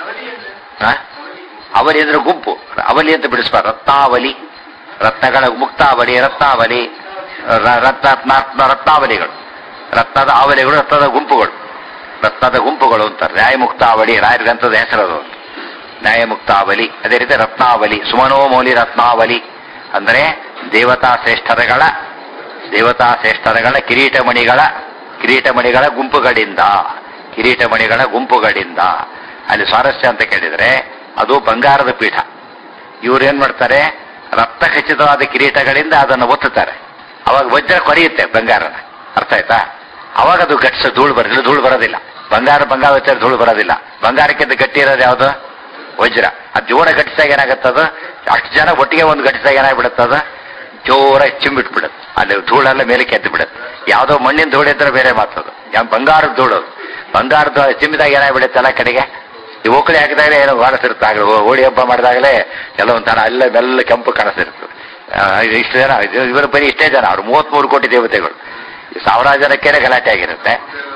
ಹಾ? ಅವಲಿ ಅಂದ್ರೆ ಗುಂಪು ಅವಲಿ ಅಂತ ಬಿಡಿಸ್ಬಾರ್ದು ರತ್ನಾವಲಿ ರತ್ನಗಳ ಮುಕ್ತಾವಲಿ ರತ್ನಾವಲಿ ರ- ರತ್ನ ರತ್ನ- ರತ್ನಾವಲಿಗಳು ರತ್ನದ ಆವಲಿಗಳು ರತ್ನದ ಗುಂಪುಗಳು ರತ್ನದ ಗುಂಪುಗಳು ಅಂತಾರೆ ನ್ಯಾಯಮುಕ್ತಾವಳಿ ರಾಯರ ಗ್ರಂಥದ ಹೆಸರದು ನ್ಯಾಯಮುಕ್ತಾವಲಿ ಅದೇ ರೀತಿ ರತ್ನಾವಲಿ ಸುಮನೋಮೌಲಿ ರತ್ನಾವಲಿ ಅಂದರೆ ದೇವತಾ ಶ್ರೇಷ್ಠರಗಳ ದೇವತಾ ಶ್ರೇಷ್ಠರಗಳ ಕಿರೀಟಮಣಿಗಳ ಕಿರೀಟಮಣಿಗಳ ಗುಂಪುಗಳಿಂದ ಕಿರೀಟಮಣಿಗಳ ಗುಂಪುಗಳಿಂದ ಅಲ್ಲಿ ಸ್ವಾರಸ್ಯ ಅಂತ ಕೇಳಿದ್ರೆ ಅದು ಬಂಗಾರದ ಪೀಠ ಇವ್ರು ಏನ್ ಮಾಡ್ತಾರೆ ರಕ್ತ ಖಚಿತವಾದ ಕಿರೀಟಗಳಿಂದ ಅದನ್ನು ಒತ್ತುತ್ತಾರೆ ಅವಾಗ ವಜ್ರ ಕೊರೆಯುತ್ತೆ ಬಂಗಾರನ ಅರ್ಥ ಆಯ್ತಾ ಅವಾಗ ಅದು ಗಟ್ಸ ಧೂಳು ಬರೋದಿಲ್ಲ ಧೂಳು ಬರೋದಿಲ್ಲ ಬಂಗಾರ ಬಂಗಾರ ವಜ್ರ ಧೂಳು ಬರೋದಿಲ್ಲ ಬಂಗಾರಕ್ಕಿಂತ ಗಟ್ಟಿ ಇರೋದು ಯಾವುದು ವಜ್ರ ಅದು ಜೋರ ಗಟ್ಟಿಸಾಗ ಏನಾಗತ್ತದ ಅಷ್ಟು ಜನ ಒಟ್ಟಿಗೆ ಒಂದು ಗಟ್ಟಿಸಾಗ ಏನಾಗ್ಬಿಡುತ್ತದ ಜೋರಾಗಿ ಚಿಂಬಿಟ್ಬಿಡುತ್ತೆ ಅಲ್ಲಿ ಧೂಳೆಲ್ಲ ಮೇಲೆ ಕೆದ್ದು ಬಿಡುತ್ತೆ ಯಾವುದೋ ಮಣ್ಣಿನ ಧೂಳು ಇದ್ರೆ ಬೇರೆ ಮಾತದು ಯಾವ ಬಂಗಾರದ ಧೂಳು ಅದು. ಬಂಗಾರದ ಚಿಮ್ಮಿದಾಗ ಏನಾಗ್ಬಿಡುತ್ತೆ ಎಲ್ಲ ಕಡೆಗೆ ಈ ಓಕಳಿ ಹಾಕಿದಾಗಲೇ ಏನೋ ಕಾಣಿಸ್ತಿರುತ್ತೆ ಆಗಲೇ ಹೋಳಿ ಹಬ್ಬ ಮಾಡಿದಾಗಲೇ ಎಲ್ಲ ಒಂಥರ ಅಲ್ಲೇ ಮೆಲ್ಲ ಕೆಂಪು ಕಾಣಿಸ್ತಿರ್ತದೆ ಆ, ಇದು ಇಷ್ಟು ಜನ ಇದು- ಇವರು ಬರೀ ಇಷ್ಟೇ ಜನ ಅವ್ರು ಮೂವತ್ಮೂರು ಕೋಟಿ ದೇವತೆಗಳು ಈ ಸಾವಿರಾರು ಜನಕ್ಕೇನೆ ಗಲಾಟೆ ಆಗಿರುತ್ತೆ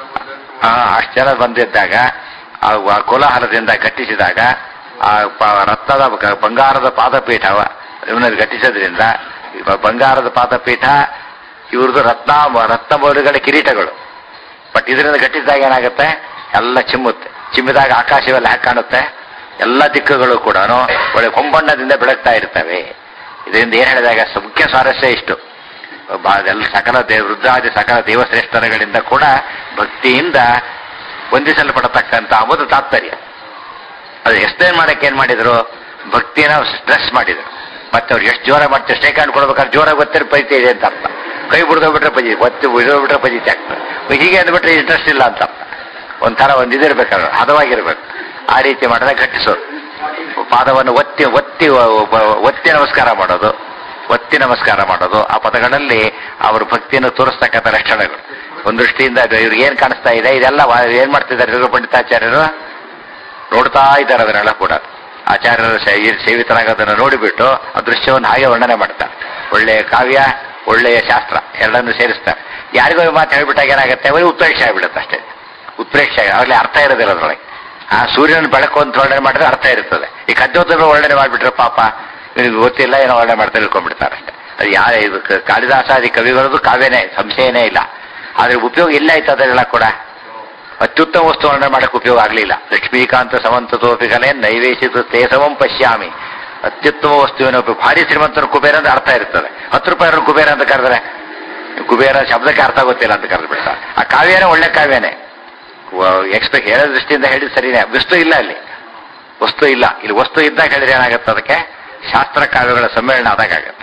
ಆ, ಅಷ್ಟು ಜನ ಬಂದಿದ್ದಾಗ ಆ ವ- ಕೋಲಾಹಲದಿಂದ ಕಟ್ಟಿಸಿದಾಗ ಆ ಪ- ರತ್ನದ ಕ- ಬಂಗಾರದ ಪಾದಪೀಠ ಇವನಲ್ಲಿ ಕಟ್ಟಿಸೋದ್ರಿಂದ ಇವ ಬಂಗಾರದ ಪಾದಪೀಠ ಇವ್ರದ್ದು ರತ್ನ ರತ್ನ ಮೌಲ್ಯಗಳ ಕಿರೀಟಗಳು ಬಟ್ ಇದರಿಂದ ಗಟ್ಟಿಸಿದಾಗ ಏನಾಗುತ್ತೆ ಎಲ್ಲ ಚಿಮ್ಮುತ್ತೆ ಚಿಮ್ಮಿದಾಗ ಆಕಾಶವೆಲ್ಲ ಹಾಗೆ ಕಾಣುತ್ತೆ ಎಲ್ಲ ದಿಕ್ಕುಗಳು ಕೂಡ ಒಳ್ಳೆ ಕೊಂಬಣ್ಣದಿಂದ ಬೆಳಗ್ತಾ ಇರ್ತವೆ ಇದರಿಂದ ಏನ್ ಹೇಳಿದಾಗ ಸ- ಮುಖ್ಯ ಸ್ವಾರಸ್ಯ ಇಷ್ಟು ಬ- ಎಲ್ಲ ಸಕಲ ದೇವ ವೃದ್ಧಾದಿ ಸಕಲ ದೇವಶ್ರೇಷ್ಠರಗಳಿಂದ ಕೂಡ ಭಕ್ತಿಯಿಂದ ವಂದಿಸಲ್ಪಡತಕ್ಕಂಥ ಒಂದು ತಾತ್ಪರ್ಯ ಅದು ಎಕ್ಸ್ಪ್ಲೇನ್ ಮಾಡಕ್ಕೆ ಏನ್ ಮಾಡಿದ್ರು ಭಕ್ತಿನ ಸ್ಟ್ರೆಸ್ ಮಾಡಿದ್ರು ಮತ್ತೆ ಅವ್ರು ಎಷ್ಟು ಜೋರ ಮಾಡ್ತಾರೆ ಸ್ಟೇಕ್ ಹ್ಯಾಂಡ್ ಕೊಡ್ಬೇಕಾದ್ರೆ ಜೋರ ಗೊತ್ತಿರ ಪೈತಿ ಇದೆ ಅಂತ ಅರ್ಥ ಕೈ ಬಿಡ್ದೋಗ್ಬಿಟ್ರೆ ಪಜಿ ಒತ್ತಿ ಬಿಡೋಗ್ಬಿಟ್ರೆ ಪಜಿತಿ ಆಗ್ತದೆ ಹೀಗೆ ಅಂದ್ಬಿಟ್ರೆ ಇಂಟ್ರೆಸ್ಟ್ ಇಲ್ಲ ಅಂತ ಅರ್ಥ ಒಂಥರ ಒಂದು ಇದಿರ್ಬೇಕಾದ್ರೆ ಹದವಾಗಿರ್ಬೇಕು ಆ ರೀತಿ ಮಾಡಿದ್ರೆ ಗಟ್ಟಿಸೋದು ಪಾದವನ್ನು ಒತ್ತಿ ಒತ್ತಿ ಒತ್ತಿ ನಮಸ್ಕಾರ ಮಾಡೋದು ಒತ್ತಿ ನಮಸ್ಕಾರ ಮಾಡೋದು ಆ ಪದಗಳಲ್ಲಿ ಅವರು ಭಕ್ತಿಯನ್ನು ತೋರಿಸ್ತಕ್ಕಂಥ ಲಕ್ಷಣಗಳು ಒಂದು ದೃಷ್ಟಿಯಿಂದ ಅದು ಇವ್ರಿಗೆ ಏನ್ ಕಾಣಿಸ್ತಾ ಇದೆ ಇದೆಲ್ಲ ವ- ಏನ್ ಮಾಡ್ತಿದ್ದಾರೆ ಇವರು ಪಂಡಿತಾಚಾರ್ಯರು ನೋಡ್ತಾ ಇದ್ದಾರೆ ಅದನ್ನೆಲ್ಲ ಕೂಡ ಆಚಾರ್ಯರು ಸೇ- ಸೇವಿತರಾಗೋದನ್ನು ನೋಡಿಬಿಟ್ಟು ಆ ದೃಶ್ಯವನ್ನು ಹಾಗೆ ವರ್ಣನೆ ಮಾಡ್ತಾರೆ ಒಳ್ಳೆಯ ಕಾವ್ಯ ಒಳ್ಳೆಯ ಶಾಸ್ತ್ರ ಎರಡನ್ನು ಸೇರಿಸ್ತಾರೆ ಯಾರಿಗೋ ಈ ಮಾತು ಹೇಳ್ಬಿಟ್ಟಾಗ ಏನಾಗುತ್ತೆ ಅವರಿಗೆ ಉತ್ಪ್ರೇಕ್ಷೆ ಆಗ್ಬಿಡುತ್ತೆ ಅಷ್ಟೇ ಉತ್ಪ್ರೇಕ್ಷೆ ಆಗಲಿ ಅರ್ಥ ಇರೋದಿಲ್ಲ ಅದರೊಳಗೆ ಆ ಸೂರ್ಯನ ಬೆಳಕು ಅಂತ ವರ್ಣನೆ ಮಾಡಿದ್ರೆ ಅರ್ಥ ಇರ್ತದೆ ಈ ಕದ್ದೋದ್ರ ವರ್ಣನೆ ಮಾಡಿಬಿಟ್ರೆ ಪಾಪ ಇವ್ರಿಗೆ ಗೊತ್ತಿಲ್ಲ ಏನೋ ವರ್ಣನೆ ಮಾಡ್ತಾ ತಿಳ್ಕೊಂಡ್ಬಿಡ್ತಾರೆ ಅಷ್ಟೇ ಅದು ಯಾರ ಇದು ಕ- ಕಾಳಿದಾಸಾದಿ ಕವಿಗಳದ್ದು ಕಾವ್ಯನೇ ಸಂಶಯನೇ ಇಲ್ಲ ಆದ್ರೆ ಉಪಯೋಗ ಇಲ್ಲ ಆಯ್ತು ಅದೆಲ್ಲ ಕೂಡ ಅತ್ಯುತ್ತಮ ವಸ್ತು ವರ್ಣನೆ ಮಾಡಕ್ಕೆ ಉಪಯೋಗ ಆಗಲಿಲ್ಲ ಲಕ್ಷ್ಮೀಕಾಂತ ಸಮಂತತೋಪಿಕಲೇ ನೈವೇಶಿತ ತೇ ಸಮಂ ಪಶ್ಯಾಮಿ ಅತ್ಯುತ್ತಮ ವಸ್ತುವಿನ ಉಪಯೋಗ ಭಾರಿ ಶ್ರೀಮಂತರ ಕುಬೇರ ಅಂತ ಅರ್ಥ ಇರ್ತದೆ ಹತ್ತು ರೂಪಾಯಿ ಕುಬೇರ ಅಂತ ಕರೆದ್ರೆ ಕುಬೇರ ಶಬ್ದಕ್ಕೆ ಅರ್ಥ ಗೊತ್ತಿಲ್ಲ ಅಂತ ಕರೆದು ಬಿಡ್ತಾರೆ ಆ ಕಾವ್ಯನೇ ಒಳ್ಳೆ ಕಾವ್ಯನೇ ಎಕ್ಸ್ಪೆಕ್ಟ್ ಹೇಳೋ ದೃಷ್ಟಿಯಿಂದ ಹೇಳಿದ್ ಸರಿನೇ ವಸ್ತು ಇಲ್ಲ ಅಲ್ಲಿ ವಸ್ತು ಇಲ್ಲ ಇಲ್ಲಿ ವಸ್ತು ಇದ್ದಾಗ ಹೇಳಿದ್ರೆ ಏನಾಗುತ್ತೆ ಅದಕ್ಕೆ ಶಾಸ್ತ್ರ ಕಾವ್ಯಗಳ ಸಮ್ಮೇಳನ ಆದಾಗ ಆಗುತ್ತೆ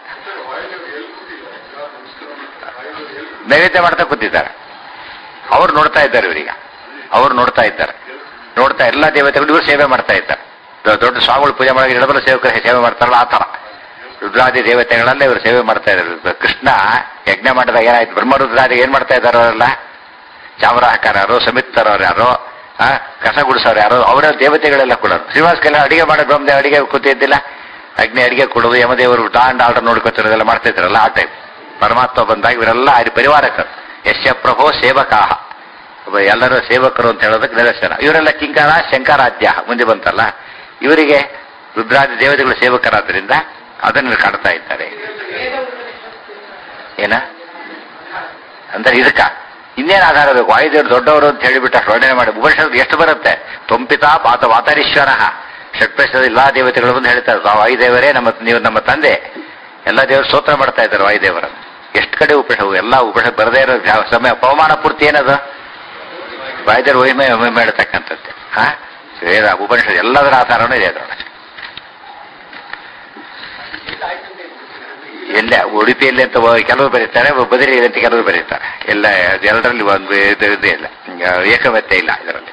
ನೈವೇದ್ಯ ಮಾಡ್ತಾ ಕೂತಿದ್ದಾರೆ ಅವ್ರು ನೋಡ್ತಾ ಇದ್ದಾರೆ ಇವರೀಗ ಅವ್ರು ನೋಡ್ತಾ ಇದ್ದಾರೆ ನೋಡ್ತಾ ಎಲ್ಲ ದೇವತೆಗಳು ಇವರು ಸೇವೆ ಮಾಡ್ತಾ ಇದ್ದಾರೆ ದೊ- ದೊಡ್ಡ ಸ್ವಾಮಿಗಳು ಪೂಜೆ ಮಾಡಿ ಇಡಬಲ ಸೇವಕರು ಸೇವೆ ಮಾಡ್ತಾರಲ್ಲ ಆ ತರ ರುದ್ರಾದಿ ದೇವತೆಗಳಲ್ಲೇ ಇವರು ಸೇವೆ ಮಾಡ್ತಾ ಇದ್ದಾರೆ ಕೃಷ್ಣ ಯಜ್ಞ ಮಾಡಿದಾಗ ಏನಾಯ್ತು ಬ್ರಹ್ಮ ರುದ್ರಾದಿ ಏನ್ ಮಾಡ್ತಾ ಇದ್ದಾರೆ ಅವರೆಲ್ಲ ಚಾಮರಾಕಾರರು ಸಮಿತ್ತರವ್ರು ಯಾರು ಆ ಕಸ ಗುಡಿಸೋರು ಯಾರು ಅವರ ದೇವತೆಗಳೆಲ್ಲ ಕೂಡ ಶ್ರೀನಿವಾಸಕ್ಕೆಲ್ಲ ಅಡಿಗೆ ಮಾಡೋ ಬ್ರಹ್ಮದೇವ ಅಡಿಗೆ ಕೂತಿದ್ದಿಲ್ಲ ಅಗ್ನಿ ಅಡಿಗೆ ಕೊಡೋದು ಯಮದೇವರು ದಾಂಡ್ ಆರ್ಡರ್ ನೋಡ್ಕೊತಿರೋದೆಲ್ಲ ಮಾಡ್ತಾ ಇದ್ರಲ್ಲ ಆ ಟೈಪ್ ಪರಮಾತ್ಮ ಬಂದಾಗ ಇವರೆಲ್ಲ ಆ ಪರಿವಾರಕರು ಯಶ ಪ್ರಭೋ ಸೇವಕಾಹ ಒಬ್ಬ ಎಲ್ಲರೂ ಸೇವಕರು ಅಂತ ಹೇಳೋದಕ್ಕೆ ನಿದರ್ಶನ ಇವರೆಲ್ಲ ಕಿಂಕಾರ ಶಂಕರಾಧ್ಯ ಮುಂದೆ ಬಂತಲ್ಲ ಇವರಿಗೆ ರುದ್ರಾದಿ ದೇವತೆಗಳ ಸೇವಕರಾದ್ರಿಂದ ಅದನ್ನು ಕಾಡ್ತಾ ಇದ್ದಾರೆ ಏನ ಅಂದ್ರೆ ಇದಕ್ಕ ಇನ್ನೇನು ಆಧಾರ ಬೇಕು ವಾಯುದೇವರು ದೊಡ್ಡವರು ಅಂತ ಹೇಳಿಬಿಟ್ಟು ಅಷ್ಟು ವರ್ಣನೆ ಮಾಡಿ ಉಪನಿಷತ್ತು ಎಷ್ಟು ಬರುತ್ತೆ ತೊಂಪಿತ ಪಾತ ವಾತರೀಶ್ವರ ಷಟ್ಪೇಶದ ಎಲ್ಲಾ ದೇವತೆಗಳು ಬಂದು ಹೇಳ್ತಾರೆ ಆ ವಾಯುದೇವರೇ ನಮ್ಮ ನೀವು ನಮ್ಮ ತಂದೆ ಎಲ್ಲ ದೇವರು ಸ್ತೋತ್ರ ಮಾಡ್ತಾ ಇದ್ದಾರೆ ವಾಯುದೇವರ ಎಷ್ಟು ಕಡೆ ಉಪನಿಷತ್ತು ಎಲ್ಲ ಉಪನಿಷತ್ ಬರದೇ ಇರೋ ಯಾವ ಸಮಯ ಪವಮಾನ ಪೂರ್ತಿ ಏನದು ವಾಯುದೇವರು ಒಯ್ಮೆ ಒಮ್ಮೆ ಹೇಳ್ತಕ್ಕಂಥದ್ದು ಹಾ ವೇದ ಉಪನಿಷತ್ ಎಲ್ಲದರ ಆಧಾರನೂ ಇದೆ ಅದರೊಳಗೆ ಎಲ್ಲ ಉಡುಪಿಯಲ್ಲಿ ಅಂತ ಒ- ಕೆಲವರು ಬರೀತಾರೆ ಬದರಿಯಲ್ಲಿ ಅಂತ ಕೆಲವರು ಬರೀತಾರೆ ಎಲ್ಲ ಎರಡರಲ್ಲಿ ಒಂದು ಇದು ಇದೇ ಇಲ್ಲ ಏಕಮತ್ಯ ಇಲ್ಲ ಇದರಲ್ಲಿ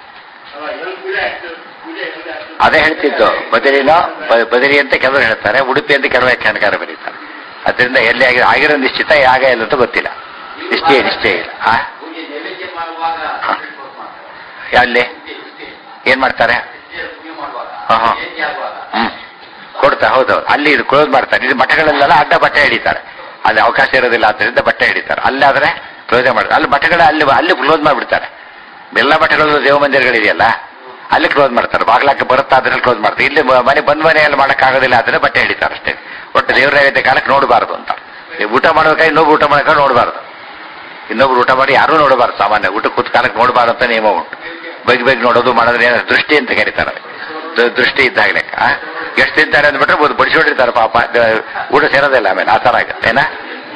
ಅದೇ ಹೇಳ್ತಿದ್ದು ಬದರಿನೋ ಬ- ಬದರಿ ಅಂತ ಕೆಲವರು ಹೇಳ್ತಾರೆ ಉಡುಪಿ ಅಂತ ಕೆಲವು ವ್ಯಾಖ್ಯಾನಕಾರ ಬರೀತಾರೆ ಅದರಿಂದ ಎಲ್ಲಿ ಆಗಿ ಆಗಿರೋ ನಿಶ್ಚಿತ ಯಾಗ ಇಲ್ಲ ಅಂತ ಗೊತ್ತಿಲ್ಲ ನಿಶ್ಚಯ ನಿಶ್ಚಯ ಇಲ್ಲ ಆ ಪೂಜೆ ನೈವೇದ್ಯ ಮಾಡುವಾಗ ಹಾ. ಮಾಡ್ತಾರೆ. ಅಲ್ಲಿ ಏನ್ ಮಾಡ್ತಾರೆ ಪೂಜೆ ಮಾಡುವಾಗ ಹಾ, ಹಾ. ನೈವೇದ್ಯ ಆಗುವಾಗ ಹ್ಮ್ ಕೊಡ್ತಾ ಹೌದೌದು ಅಲ್ಲಿ ಇದು ಕ್ಲೋಸ್ ಮಾಡ್ತಾರೆ ಇದು ಮಠಗಳಲ್ಲೆಲ್ಲ ಅಡ್ಡ ಬಟ್ಟೆ ಹಿಡಿತಾರೆ ಅಲ್ಲಿ ಅವಕಾಶ ಇರೋದಿಲ್ಲ ಆದ್ದರಿಂದ ಬಟ್ಟೆ ಹಿಡಿತಾರೆ ಅಲ್ಲಾದ್ರೆ ಕ್ಲೋಸ್ ಮಾಡ್ತಾರೆ ಅಲ್ಲಿ ಮಠಗಳ ಅಲ್ಲಿ ಅಲ್ಲಿ ಕ್ಲೋಸ್ ಮಾಡಿಬಿಡ್ತಾರೆ ಎಲ್ಲ ಮಠಗಳು ದೇವ ಮಂದಿರಗಳಿದೆಯಲ್ಲ ಅಲ್ಲಿ ಕ್ಲೋಸ್ ಮಾಡ್ತಾರೆ ಬಾಗ್ಲಾಕ್ಕೆ ಬರುತ್ತಾ ಅದ್ರಲ್ಲಿ ಕ್ಲೋಸ್ ಮಾಡ್ತಾರೆ ಇಲ್ಲಿ ಮ- ಮನೆ ಬಂದ್ ಮನೆಯಲ್ಲಿ ಮಾಡೋಕ್ಕಾಗೋದಿಲ್ಲ ಆದ್ರೆ ಬಟ್ಟೆ ಹಿಡಿತಾರೆ ಅಷ್ಟೇ ಒಟ್ಟು ದೇವ್ರ ನೈವೇದ್ಯ ಕಾಲಕ್ಕೆ ನೋಡಬಾರ್ದು ಅಂತ ನೀವು ಊಟ ಮಾಡ್ಬೇಕಾದ್ರೆ ಇನ್ನೊಬ್ರು ಊಟ ಮಾಡ್ಕೊಂಡು ನೋಡಬಾರ್ದು ಇನ್ನೊಬ್ರು ಊಟ ಮಾಡಿ ಯಾರೂ ನೋಡಬಾರ್ದು ಸಾಮಾನ್ಯ ಊಟ ಕೂತ್ ಕಾಲಕ್ಕೆ ನೋಡಬಾರ್ದು ಅಂತ ನಿಯಮ ಉಂಟು ಬೇಗ ಬೇಗ ನೋಡೋದು ಮಾಡೋದ್ರೆ ಏನೋ ದೃಷ್ಟಿ ಅಂತ ಕರೀತಾರೆ ದ- ದೃಷ್ಟಿ ಇದ್ದಾಗ ಲೆಕ್ಕ ಆ? ಎಷ್ಟು ತಿಂತಾರೆ ಅಂದ್ಬಿಟ್ರೆ ಒಂದು ಬಡಿಸೋಡಿರ್ತಾರೆ ಪಾಪ ದ- ಊಟ ಸೇರೋದಿಲ್ಲ ಆಮೇಲೆ ಆ ಥರ ಆಗುತ್ತೆ ಏನ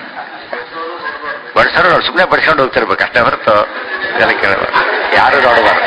ಬಡಿಸೋರು ನೋಡಿ ಸುಮ್ಮನೆ ಬಡಿಸ್ಕೊಂಡು ಹೋಗ್ತಿರ್ಬೇಕು ಅಷ್ಟೇ ಹೊರತು ಇದೆಲ್ಲ ಕೇಳಬಾರ್ದು ಯಾರು ನೋಡಬಾರ್ದು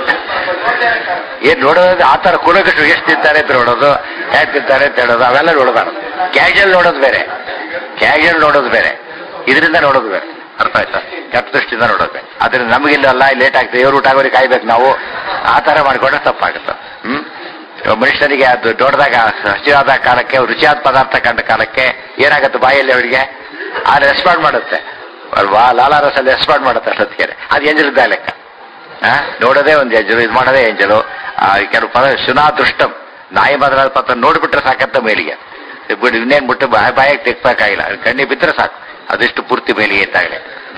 ಏನ್ ನೋಡೋದು ಆ ಥರ ಕುಲಕಷ್ಟು ಎಷ್ಟು ತಿಂತಾರೆ ಅಂತ ನೋಡೋದು ಹೇಗೆ ತಿಂತಾರೆ ಅಂತ ಹೇಳೋದು ಅವೆಲ್ಲ ನೋಡಬಾರ್ದು ಕ್ಯಾಶುಯಲ್ ನೋಡೋದು ಬೇರೆ ಕ್ಯಾಶುಯಲ್ ನೋಡೋದು ಬೇರೆ ಇದರಿಂದ ನೋಡೋದು ಬೇರೆ ಅರ್ಥ ಆಯ್ತಾ ಕೆಟ್ಟ ದೃಷ್ಟಿಯಿಂದ ನೋಡೋದು ಬೇರೆ ಅದರಿಂದ ನಮಗಿಲ್ಲ ಲೇಟ್ ಆಗ್ತದೆ ಇವ್ರು ಊಟ ಆಗೋರಿಗೆ ಕಾಯ್ಬೇಕು ನಾವು ಆ ಥರ ಮಾಡ್ಕೊಂಡ್ರೆ ತಪ್ಪಾಗುತ್ತೆ ಹ್ಮ್ ಇವಾಗ ಮನುಷ್ಯನಿಗೆ ಅದು ದೊಡ್ಡದಾಗ ಹಸಿವಾದ ಕಾಲಕ್ಕೆ ರುಚಿಯಾದ ಪದಾರ್ಥ ಕಂಡ ಕಾಲಕ್ಕೆ ಏನಾಗುತ್ತೆ ಬಾಯಲ್ಲಿ ಅವರಿಗೆ ಆ ರೆಸ್ಪಾಂಡ್ ಮಾಡುತ್ತೆ ಅಲ್ವಾ ಲಾಲಾರಸಲ್ಲಿ ರೆಸ್ಪಾಂಡ್ ಮಾಡುತ್ತೆ ಅಷ್ಟೊತ್ತಿಗೆ ಅದು ಎಂಜಲದ ಲೆಕ್ಕ ಆ? ನೋಡೋದೇ ಒಂದು ಎಂಜಲು ಇದು ಮಾಡೋದೇ ಎಂಜಲು ಆ, ಕೆಲವು ಪದ ಶುನಾದೃಷ್ಟಂ ನಾಯಿ ಬದಲಾದ ಪತ್ರ ನೋಡ್ಬಿಟ್ರೆ ಸಾಕಂತ ಮೇಲಿಗೆ ಬಿಟ್ಟು ಇನ್ನೇನ್ ಬಿಟ್ಟು ಬಾಯ್ ಬಾಯಾಗಿ ತೆಗ್ಬೇಕಾಗಿಲ್ಲ ಕಣ್ಣಿ ಬಿದ್ದರೆ ಸಾಕು ಅದಷ್ಟು ಪೂರ್ತಿ ಮೇಲಿಗೆ ಇದ್ದಾಗಲೇ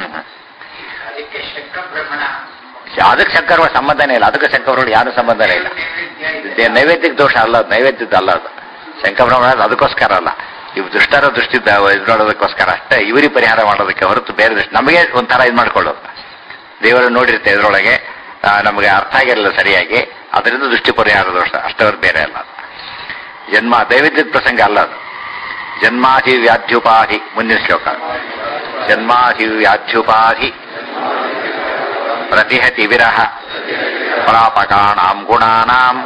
ಅದಕ್ಕೆ ಶಂಕರ ಬ್ರಹ್ಮಣ ಅದಕ್ಕೆ ಶಂಕರ ಸಂಬಂಧನೇ ಇಲ್ಲ ಅದಕ್ಕೆ ಶಂಕರ ಯಾರು ಸಂಬಂಧನೇ ಇಲ್ಲ ಇದೇ ನೈವೇದ್ಯಕ್ಕೆ ದೋಷ ಅಲ್ಲ ಅದು ನೈವೇದ್ಯದ ಅಲ್ಲ ಅದು ಶಂಕರಭ್ರಮಣ ಅದಕ್ಕೋಸ್ಕರ ಅಲ್ಲ ಇವು ದುಷ್ಟರ ದೃಷ್ಟಿ ಇದು ನೋಡೋದಕ್ಕೋಸ್ಕರ ಅಷ್ಟೇ ಇವರಿಗೆ ಪರಿಹಾರ ಮಾಡೋದಕ್ಕೆ ಹೊರತು ಬೇರೆ ದೃಷ್ಟಿ ನಮಗೆ ಒಂಥರ ಇದು ಮಾಡ್ಕೊಳ್ಳೋದು ದೇವರನ್ನು ನೋಡಿರುತ್ತೆ ಇದರೊಳಗೆ ಆ, ನಮಗೆ ಅರ್ಥ ಆಗಿರಲಿಲ್ಲ ಸರಿಯಾಗಿ ಅದರಿಂದ ದೃಷ್ಟಿ ಪರಿಹಾರ ದೋಷ ಅಷ್ಟವರು ಬೇರೆ ಅಲ್ಲ ಅದು. ಜನ್ಮ ದೈವಿದ್ಯದ ಪ್ರಸಂಗ ಅಲ್ಲ ಅದು ಜನ್ಮಾಧಿ ವ್ಯಾಧ್ಯುಪಾಧಿ ಮುಂದಿನ ಶ್ಲೋಕ ಜನ್ಮಾಧಿ ವ್ಯಾಧ್ಯುಪಾಧಿ ಪ್ರತಿಹತಿ ವಿರಹ ಪ್ರಾಪಕಾಣಾಂ ಗುಣಾನಾಂ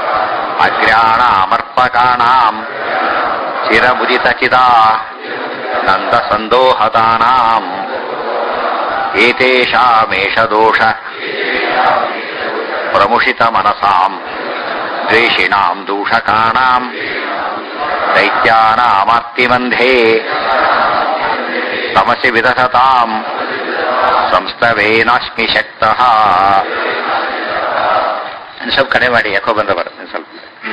ಅಗ್ರ್ಯಾಣಾಮರ್ಪಕಾಣಾಂ ಚಿರಮುದಿತಚಿದಾ ನಂದ ಸಂದೋಹತಾನಾಂ ಏತೇಷಾಮೇಷ ದೋಷ ಪ್ರಮುಷಿತ ಮನಸಾಂ ದ್ವೇಷಿಣಾಂ ದೂಷಕಾಣಾಂ ದೈತ್ಯಾನಾಮರ್ತಿಮಂಧೇ ತಮಸಿ ವಿದಸತಾಂ ಸಂಸ್ತವೇನಾಸ್ಮಿ ಶಕ್ತಃ ಇನ್ನು ಸ್ವಲ್ಪ ಕಡೆ ಮಾಡಿ ಯಾಕೋ ಬಂದ ಬರುತ್ತೆ ಇನ್ನು ಸ್ವಲ್ಪ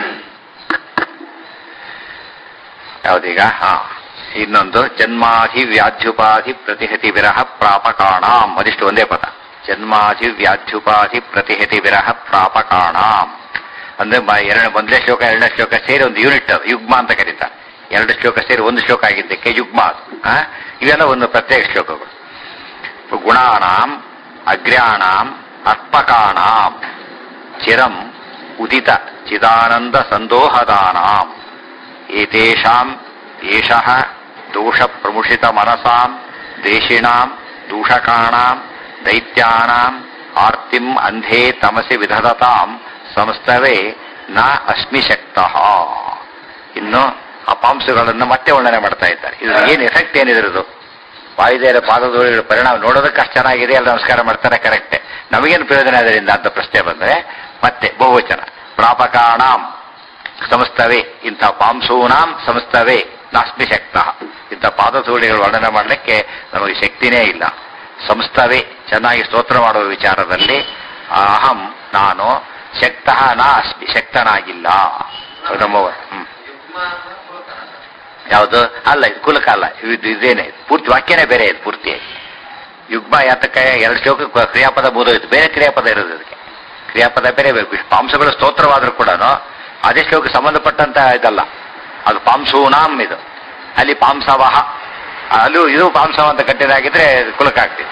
ಯಾವ್ದೀಗ ಹಾ ಇನ್ನೊಂದು ಜನ್ಮಾಧಿ ವ್ಯಾಧ್ಯುಪಾಧಿ ಪ್ರತಿಹತಿ ವಿರಹ ಪ್ರಾಪಕಾಣಾಂ ಅದಿಷ್ಟು ಒಂದೇ ಪದ ಜನ್ಮಾಧಿ ವ್ಯಾಧ್ಯುಪಾಧಿ ಪ್ರತಿಹತಿ ವಿರಹ ಪ್ರಾಪಕಾಣಾಂ ಅಂದ್ರೆ ಮ- ಎರಡು ಮೊದಲನೇ ಶ್ಲೋಕ ಎರಡನೇ ಶ್ಲೋಕ ಸೇರಿ ಒಂದು ಯೂನಿಟ್ ಅದು ಯುಗ್ಮ ಅಂತ ಕರೀತಾರೆ ಎರಡು ಶ್ಲೋಕ ಸೇರಿ ಒಂದು ಶ್ಲೋಕ ಆಗಿದ್ದಕ್ಕೆ ಯುಗ್ಮ ಅದು ಆ? ಇವೆಲ್ಲ ಒಂದು ಪ್ರತ್ಯೇಕ ಶ್ಲೋಕಗಳು ಗುಣಾನಾಂ ಅಗ್ರ್ಯಾಣಾಂ ಅರ್ಪಕಾಣಾಂ ಚಿರಂ ಉದಿತ ಚಿದಾನಂದ ಸಂದೋಹದಾನಾಂ ಏತೇಷಾಂ ಏಷಃ ದೋಷ ಪ್ರಮುಷಿತ ಮನಸಾಂ ದೇಶಿಣಾಂ ದೂಷಕಾಣಾಂ ದೈತ್ಯಾನಾಂ ಆರ್ತಿಂ ಅಂಧೇ ತಮಸಿ ವಿಧದತಾಂ ಸಂಸ್ತವೇ ನ ಅಸ್ಮಿ ಶಕ್ತಃ ಇನ್ನು ಅಪಾಂಶಗಳನ್ನು ಮತ್ತೆ ವರ್ಣನೆ ಮಾಡ್ತಾ ಇದ್ದಾರೆ ಇದು ಏನು ಎಫೆಕ್ಟ್ ಏನಿದ್ರದು ವಾಯುದೇವರ ಪಾದಧೂಳಿಗಳ ಪರಿಣಾಮ ನೋಡೋದಕ್ಕೆ ಅಷ್ಟು ಚೆನ್ನಾಗಿದೆ ಎಲ್ಲ ನಮಸ್ಕಾರ ಮಾಡ್ತಾರೆ ಕರೆಕ್ಟೆ ನಮಗೇನು ಪ್ರಯೋಜನ ಅದರಿಂದ ಅಂತ ಪ್ರಶ್ನೆ ಬಂದರೆ ಮತ್ತೆ ಬಹುವಚನ ಪ್ರಾಪಕಾಣಾಂ ಸಂಸ್ಥವೇ ಇಂಥ ಪಾಂಸೂನಾಂ ಸಂಸ್ಥವೇ ನಾಸ್ಮಿ ಶಕ್ತ ಇಂಥ ಪಾದಧೂಳಿಗಳು ವರ್ಣನೆ ಮಾಡಲಿಕ್ಕೆ ನಮಗೆ ಶಕ್ತಿನೇ ಇಲ್ಲ ಸಂಸ್ಥವೇ ಚೆನ್ನಾಗಿ ಸ್ತೋತ್ರ ಮಾಡುವ ವಿಚಾರದಲ್ಲಿ ಅಹಂ ನಾನು ಶಕ್ತ ನಾ ಅಸ್ಮಿ ಶಕ್ತನಾಗಿಲ್ಲ ನಂಬರ್ ಹ್ಮ್ ಯುಗ್ಮ ಅಂದ್ರೆ ಕುಲಕನ. ಯಾವುದು ಅಲ್ಲ ಇದು ಕುಲಕ ಅಲ್ಲ ಇದು ಇದೇನೆ ಇದು. ಪೂರ್ತಿ ವಾಕ್ಯನೇ ಬೇರೆ ಇದು ಪೂರ್ತಿ ಯುಗ್ಮ ಯಾತಕ ಎರಡು ಶ್ಲೋಕ ಕ್ರಿಯಾಪದ ಮೂದೋಯ್ತು ಬೇರೆ ಕ್ರಿಯಾಪದ ಇರೋದು ಅದಕ್ಕೆ ಕ್ರಿಯಾಪದ ಬೇರೆ ಬೇರೆ ಪಾಂಸಗಳ ಸ್ತೋತ್ರವಾದ್ರೂ ಕೂಡ ಅದೇ ಶ್ಲೋಕ ಸಂಬಂಧಪಟ್ಟಂತ ಇದಲ್ಲ ಅದು ಪಾಂಸೂನಾಂ ಇದು ಅಲ್ಲಿ ಪಾಂಸವಹ ಅಲ್ಲೂ ಇದು ಪಾಂಸವ ಅಂತ ಕಟ್ಟಿದಾಗಿದ್ರೆ ಕುಲಕ ಆಗ್ತಿತ್ತು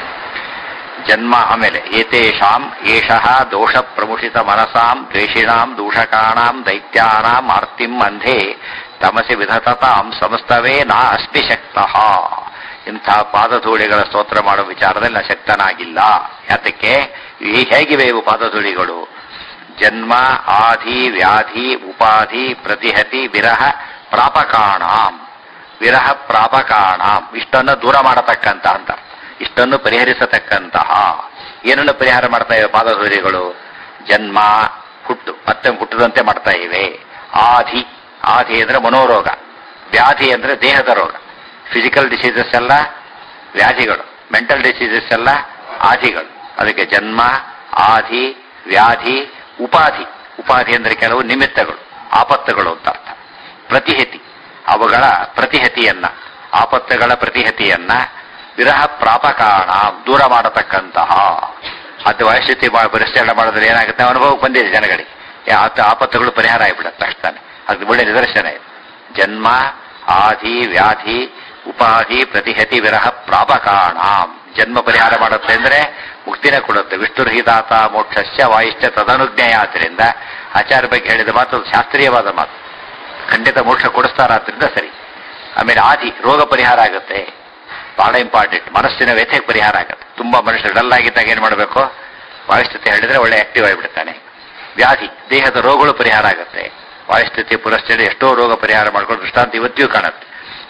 ಜನ್ಮ ಆಮೇಲೆ ಏತೇಷಾಂ ಏಷಃ ದೋಷ ಪ್ರಮುಷಿತ ಮನಸಾಂ ದ್ವೇಷಿಣಾಂ ದೂಷಕಾಣಾಂ ದೈತ್ಯಾನಾಂ ಆರ್ತಿಂ ಅಂಧೇ ತಮಸಿ ವಿಧತತಾಂ ಸಮಸ್ತವೇ ನಾ ಅಸ್ಮಿ ಶಕ್ತಃ ಇಂಥ ಪಾದಧೂಳಿಗಳ ಸ್ತೋತ್ರ ಮಾಡೋ ವಿಚಾರದಲ್ಲಿ ನಾ ಶಕ್ತನಾಗಿಲ್ಲ ಯಾತಕ್ಕೆ ಈ ಹೇಗಿವೆ ಇವು ಪಾದಧೂಳಿಗಳು ಜನ್ಮ ಆಧಿ ವ್ಯಾಧಿ ಉಪಾಧಿ ಪ್ರತಿಹತಿ ವಿರಹ ಪ್ರಾಪಕಾಣಾಂ ವಿರಹ ಪ್ರಾಪಕಾಣಾಂ ಇಷ್ಟನ್ನು ದೂರ ಮಾಡತಕ್ಕಂತ ಅಂತ ಇಷ್ಟನ್ನು ಪರಿಹರಿಸತಕ್ಕಂತಹ ಏನನ್ನು ಪರಿಹಾರ ಮಾಡ್ತಾ ಇವೆ ಪಾದಧೂರಿಗಳು ಜನ್ಮ ಹುಟ್ಟು ಮತ್ತೆ ಹುಟ್ಟದಂತೆ ಮಾಡ್ತಾ ಇವೆ ಆಧಿ ಆಧಿ ಅಂದ್ರೆ ಮನೋರೋಗ ವ್ಯಾಧಿ ಅಂದ್ರೆ ದೇಹದ ರೋಗ ಫಿಸಿಕಲ್ ಡಿಸೀಸಸ್ ಎಲ್ಲ ವ್ಯಾಧಿಗಳು ಮೆಂಟಲ್ ಡಿಸೀಸಸ್ ಎಲ್ಲ ಆಧಿಗಳು ಅದಕ್ಕೆ ಜನ್ಮ ಆಧಿ ವ್ಯಾಧಿ ಉಪಾಧಿ ಉಪಾಧಿ ಅಂದ್ರೆ ಕೆಲವು ನಿಮಿತ್ತಗಳು ಆಪತ್ತುಗಳು ಅಂತ ಅರ್ಥ ಪ್ರತಿಹತಿ ಅವುಗಳ ಪ್ರತಿಹತಿಯನ್ನ ಆಪತ್ತುಗಳ ಪ್ರತಿಹತಿಯನ್ನ ವಿರಹ ಪ್ರಾಪಕಾಣ ದೂರ ಮಾಡತಕ್ಕಂತಹ ಅದು ವಯಸ್ಸಿತಿ ಪರಿಷ್ಕರಣ ಮಾಡಿದ್ರೆ ಏನಾಗುತ್ತೆ ಅನುಭವಕ್ಕೆ ಬಂದಿದೆ ಜನಗಳಿಗೆ ಯಾ- ಆತ ಆಪತ್ತುಗಳು ಪರಿಹಾರ ಆಗಿಬಿಡುತ್ತೆ ತಕ್ಷಣ ಅದು ಒಳ್ಳೆ ನಿದರ್ಶನ ಇದೆ ಜನ್ಮ ಆಧಿ ವ್ಯಾಧಿ ಉಪಾಧಿ ಪ್ರತಿಹತಿ ವಿರಹ ಪ್ರಾಪಕಾಣ ಜನ್ಮ ಪರಿಹಾರ ಮಾಡುತ್ತೆ ಅಂದ್ರೆ ಮುಕ್ತಿನ ಕೊಡುತ್ತೆ ವಿಷ್ಣುರ್ಹಿತಾತ ಮೋಕ್ಷಸ್ಯ ವಾಯಿಶ್ಚ ತದನುಜ್ಞೆಯ ಆದ್ರಿಂದ ಆಚಾರ್ಯ ಬಗ್ಗೆ ಹೇಳಿದ ಮಾತು ಅದು ಶಾಸ್ತ್ರೀಯವಾದ ಮಾತು ಖಂಡಿತ ಮೋಕ್ಷ ಕೊಡಿಸ್ತಾರಾದ್ರಿಂದ ಸರಿ ಆಮೇಲೆ ಆದಿ ರೋಗ ಪರಿಹಾರ ಆಗುತ್ತೆ ಬಹಳ ಇಂಪಾರ್ಟೆಂಟ್ ಮನಸ್ಸಿನ ವ್ಯಥೆಗೆ ಪರಿಹಾರ ಆಗುತ್ತೆ ತುಂಬಾ ಮನುಷ್ಯರು ಡಲ್ ಆಗಿದ್ದಾಗ ಏನ್ ಮಾಡಬೇಕು ವಾಯುಸ್ಥಿತಿ ಹೇಳಿದ್ರೆ ಒಳ್ಳೆ ಆಕ್ಟಿವ್ ಆಗಿಬಿಡ್ತಾನೆ ವ್ಯಾಧಿ ದೇಹದ ರೋಗಗಳು ಪರಿಹಾರ ಆಗುತ್ತೆ ವಾಯುಸ್ಥಿತಿ ಪುರಸ್ಥಿತಿ ಎಷ್ಟೋ ರೋಗ ಪರಿಹಾರ ಮಾಡ್ಕೊಂಡು ದೃಷ್ಟಾಂತ ಇವತ್ತಿಯೂ ಕಾಣುತ್ತೆ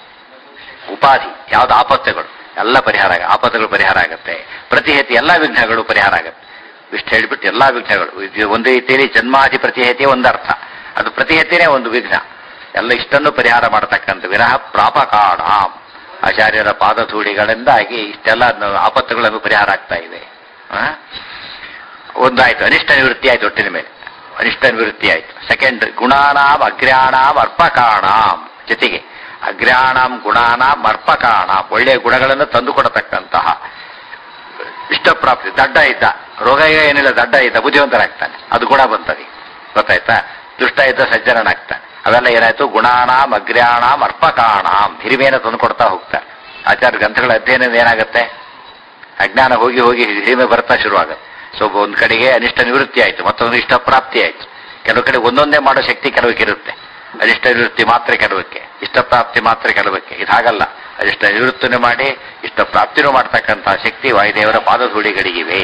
ಉಪಾಧಿ ಯಾವ್ದು ಆಪತ್ತುಗಳು ಎಲ್ಲ ಪರಿಹಾರ ಆಗ ಆಪತ್ತುಗಳು ಪರಿಹಾರ ಆಗುತ್ತೆ ಪ್ರತಿಹತಿ ಎಲ್ಲ ವಿಘ್ನಗಳು ಪರಿಹಾರ ಆಗುತ್ತೆ ಇಷ್ಟು ಹೇಳಿಬಿಟ್ಟು ಎಲ್ಲಾ ವಿಘ್ನಗಳು ಇದು ಒಂದು ರೀತಿಯಲ್ಲಿ ಜನ್ಮಾದಿ ಪ್ರತಿಹತಿಯ ಒಂದು ಅರ್ಥ ಅದು ಪ್ರತಿಹತಿನೇ ಒಂದು ವಿಘ್ನ ಎಲ್ಲ ಇಷ್ಟನ್ನು ಪರಿಹಾರ ಮಾಡತಕ್ಕಂಥ ವಿರಹ ಪ್ರಾಪಕಾಣ ಆಚಾರ್ಯರ ಪಾದಧೂಳಿಗಳಿಂದಾಗಿ ಇಷ್ಟೆಲ್ಲ ನ- ಆಪತ್ತುಗಳನ್ನು ಪರಿಹಾರ ಆಗ್ತಾ ಇವೆ ಆ? ಒಂದಾಯ್ತು ಅನಿಷ್ಟ ನಿವೃತ್ತಿ ಆಯ್ತು ಒಟ್ಟಿನ ಮೇಲೆ ಅನಿಷ್ಟ ನಿವೃತ್ತಿ ಆಯ್ತು ಸೆಕೆಂಡ್ ಗುಣಾನಾಂ ಅಗ್ರ್ಯಾಣಾಂ ಅರ್ಪಕಾಣಾಂ ಜೊತೆಗೆ ಅಗ್ರ್ಯಾಣಾಂ ಗುಣಾನಾಂ ಅರ್ಪಕಾಣಾಂ ಒಳ್ಳೆಯ ಗುಣಗಳನ್ನು ತಂದುಕೊಡತಕ್ಕಂತಹ ಇಷ್ಟಪ್ರಾಪ್ತಿ ದಡ್ಡ ಇದ್ದ ರೋಗ ಈಗ ಏನಿಲ್ಲ ದಡ್ಡ ಇದ್ದ ಬುದ್ಧಿವಂತನಾಗ್ತಾನೆ ಅದು ಗುಣ ಬಂತದೆ ಗೊತ್ತಾಯ್ತಾ ದುಷ್ಟ ಇದ್ದ ಸಜ್ಜನನಾಗ್ತಾನೆ ಅವೆಲ್ಲ ಏನಾಯ್ತು ಗುಣಾನಾಂ ಅಗ್ರ್ಯಾಣಾಂ ಅರ್ಪಕಾಣಾಂ ಹಿರಿಮೆಯನ್ನು ತಂದುಕೊಡ್ತಾ ಹೋಗ್ತಾರೆ ಆಚಾರ್ಯ ಗ್ರಂಥಗಳ ಅಧ್ಯಯನದಿಂದ ಏನಾಗುತ್ತೆ ಅಜ್ಞಾನ ಹೋಗಿ ಹೋಗಿ ಹಿರಿಮೆ ಬರ್ತಾ ಶುರುವಾಗುತ್ತೆ ಸೊ ಒಂದ್ ಕಡೆಗೆ ಅನಿಷ್ಟ ನಿವೃತ್ತಿ ಆಯ್ತು ಮತ್ತೊಂದು ಇಷ್ಟ ಪ್ರಾಪ್ತಿ ಆಯ್ತು ಕೆಲವು ಕಡೆ ಒಂದೊಂದೇ ಮಾಡೋ ಶಕ್ತಿ ಕೆಲವಕ್ಕೆ ಇರುತ್ತೆ ಅನಿಷ್ಟ ನಿವೃತ್ತಿ ಮಾತ್ರ ಕೆಲವಕ್ಕೆ ಇಷ್ಟ ಪ್ರಾಪ್ತಿ ಮಾತ್ರ ಕೆಲವಕ್ಕೆ ಇದು ಹಾಗಲ್ಲ ಅನಿಷ್ಟ ನಿವೃತ್ತಿನೂ ಮಾಡಿ ಇಷ್ಟ ಪ್ರಾಪ್ತಿನೂ ಮಾಡ್ತಕ್ಕಂತಹ ಶಕ್ತಿ ವಾಯುದೇವರ ಪಾದಧೂಳಿಗಳಿಗಿವೆ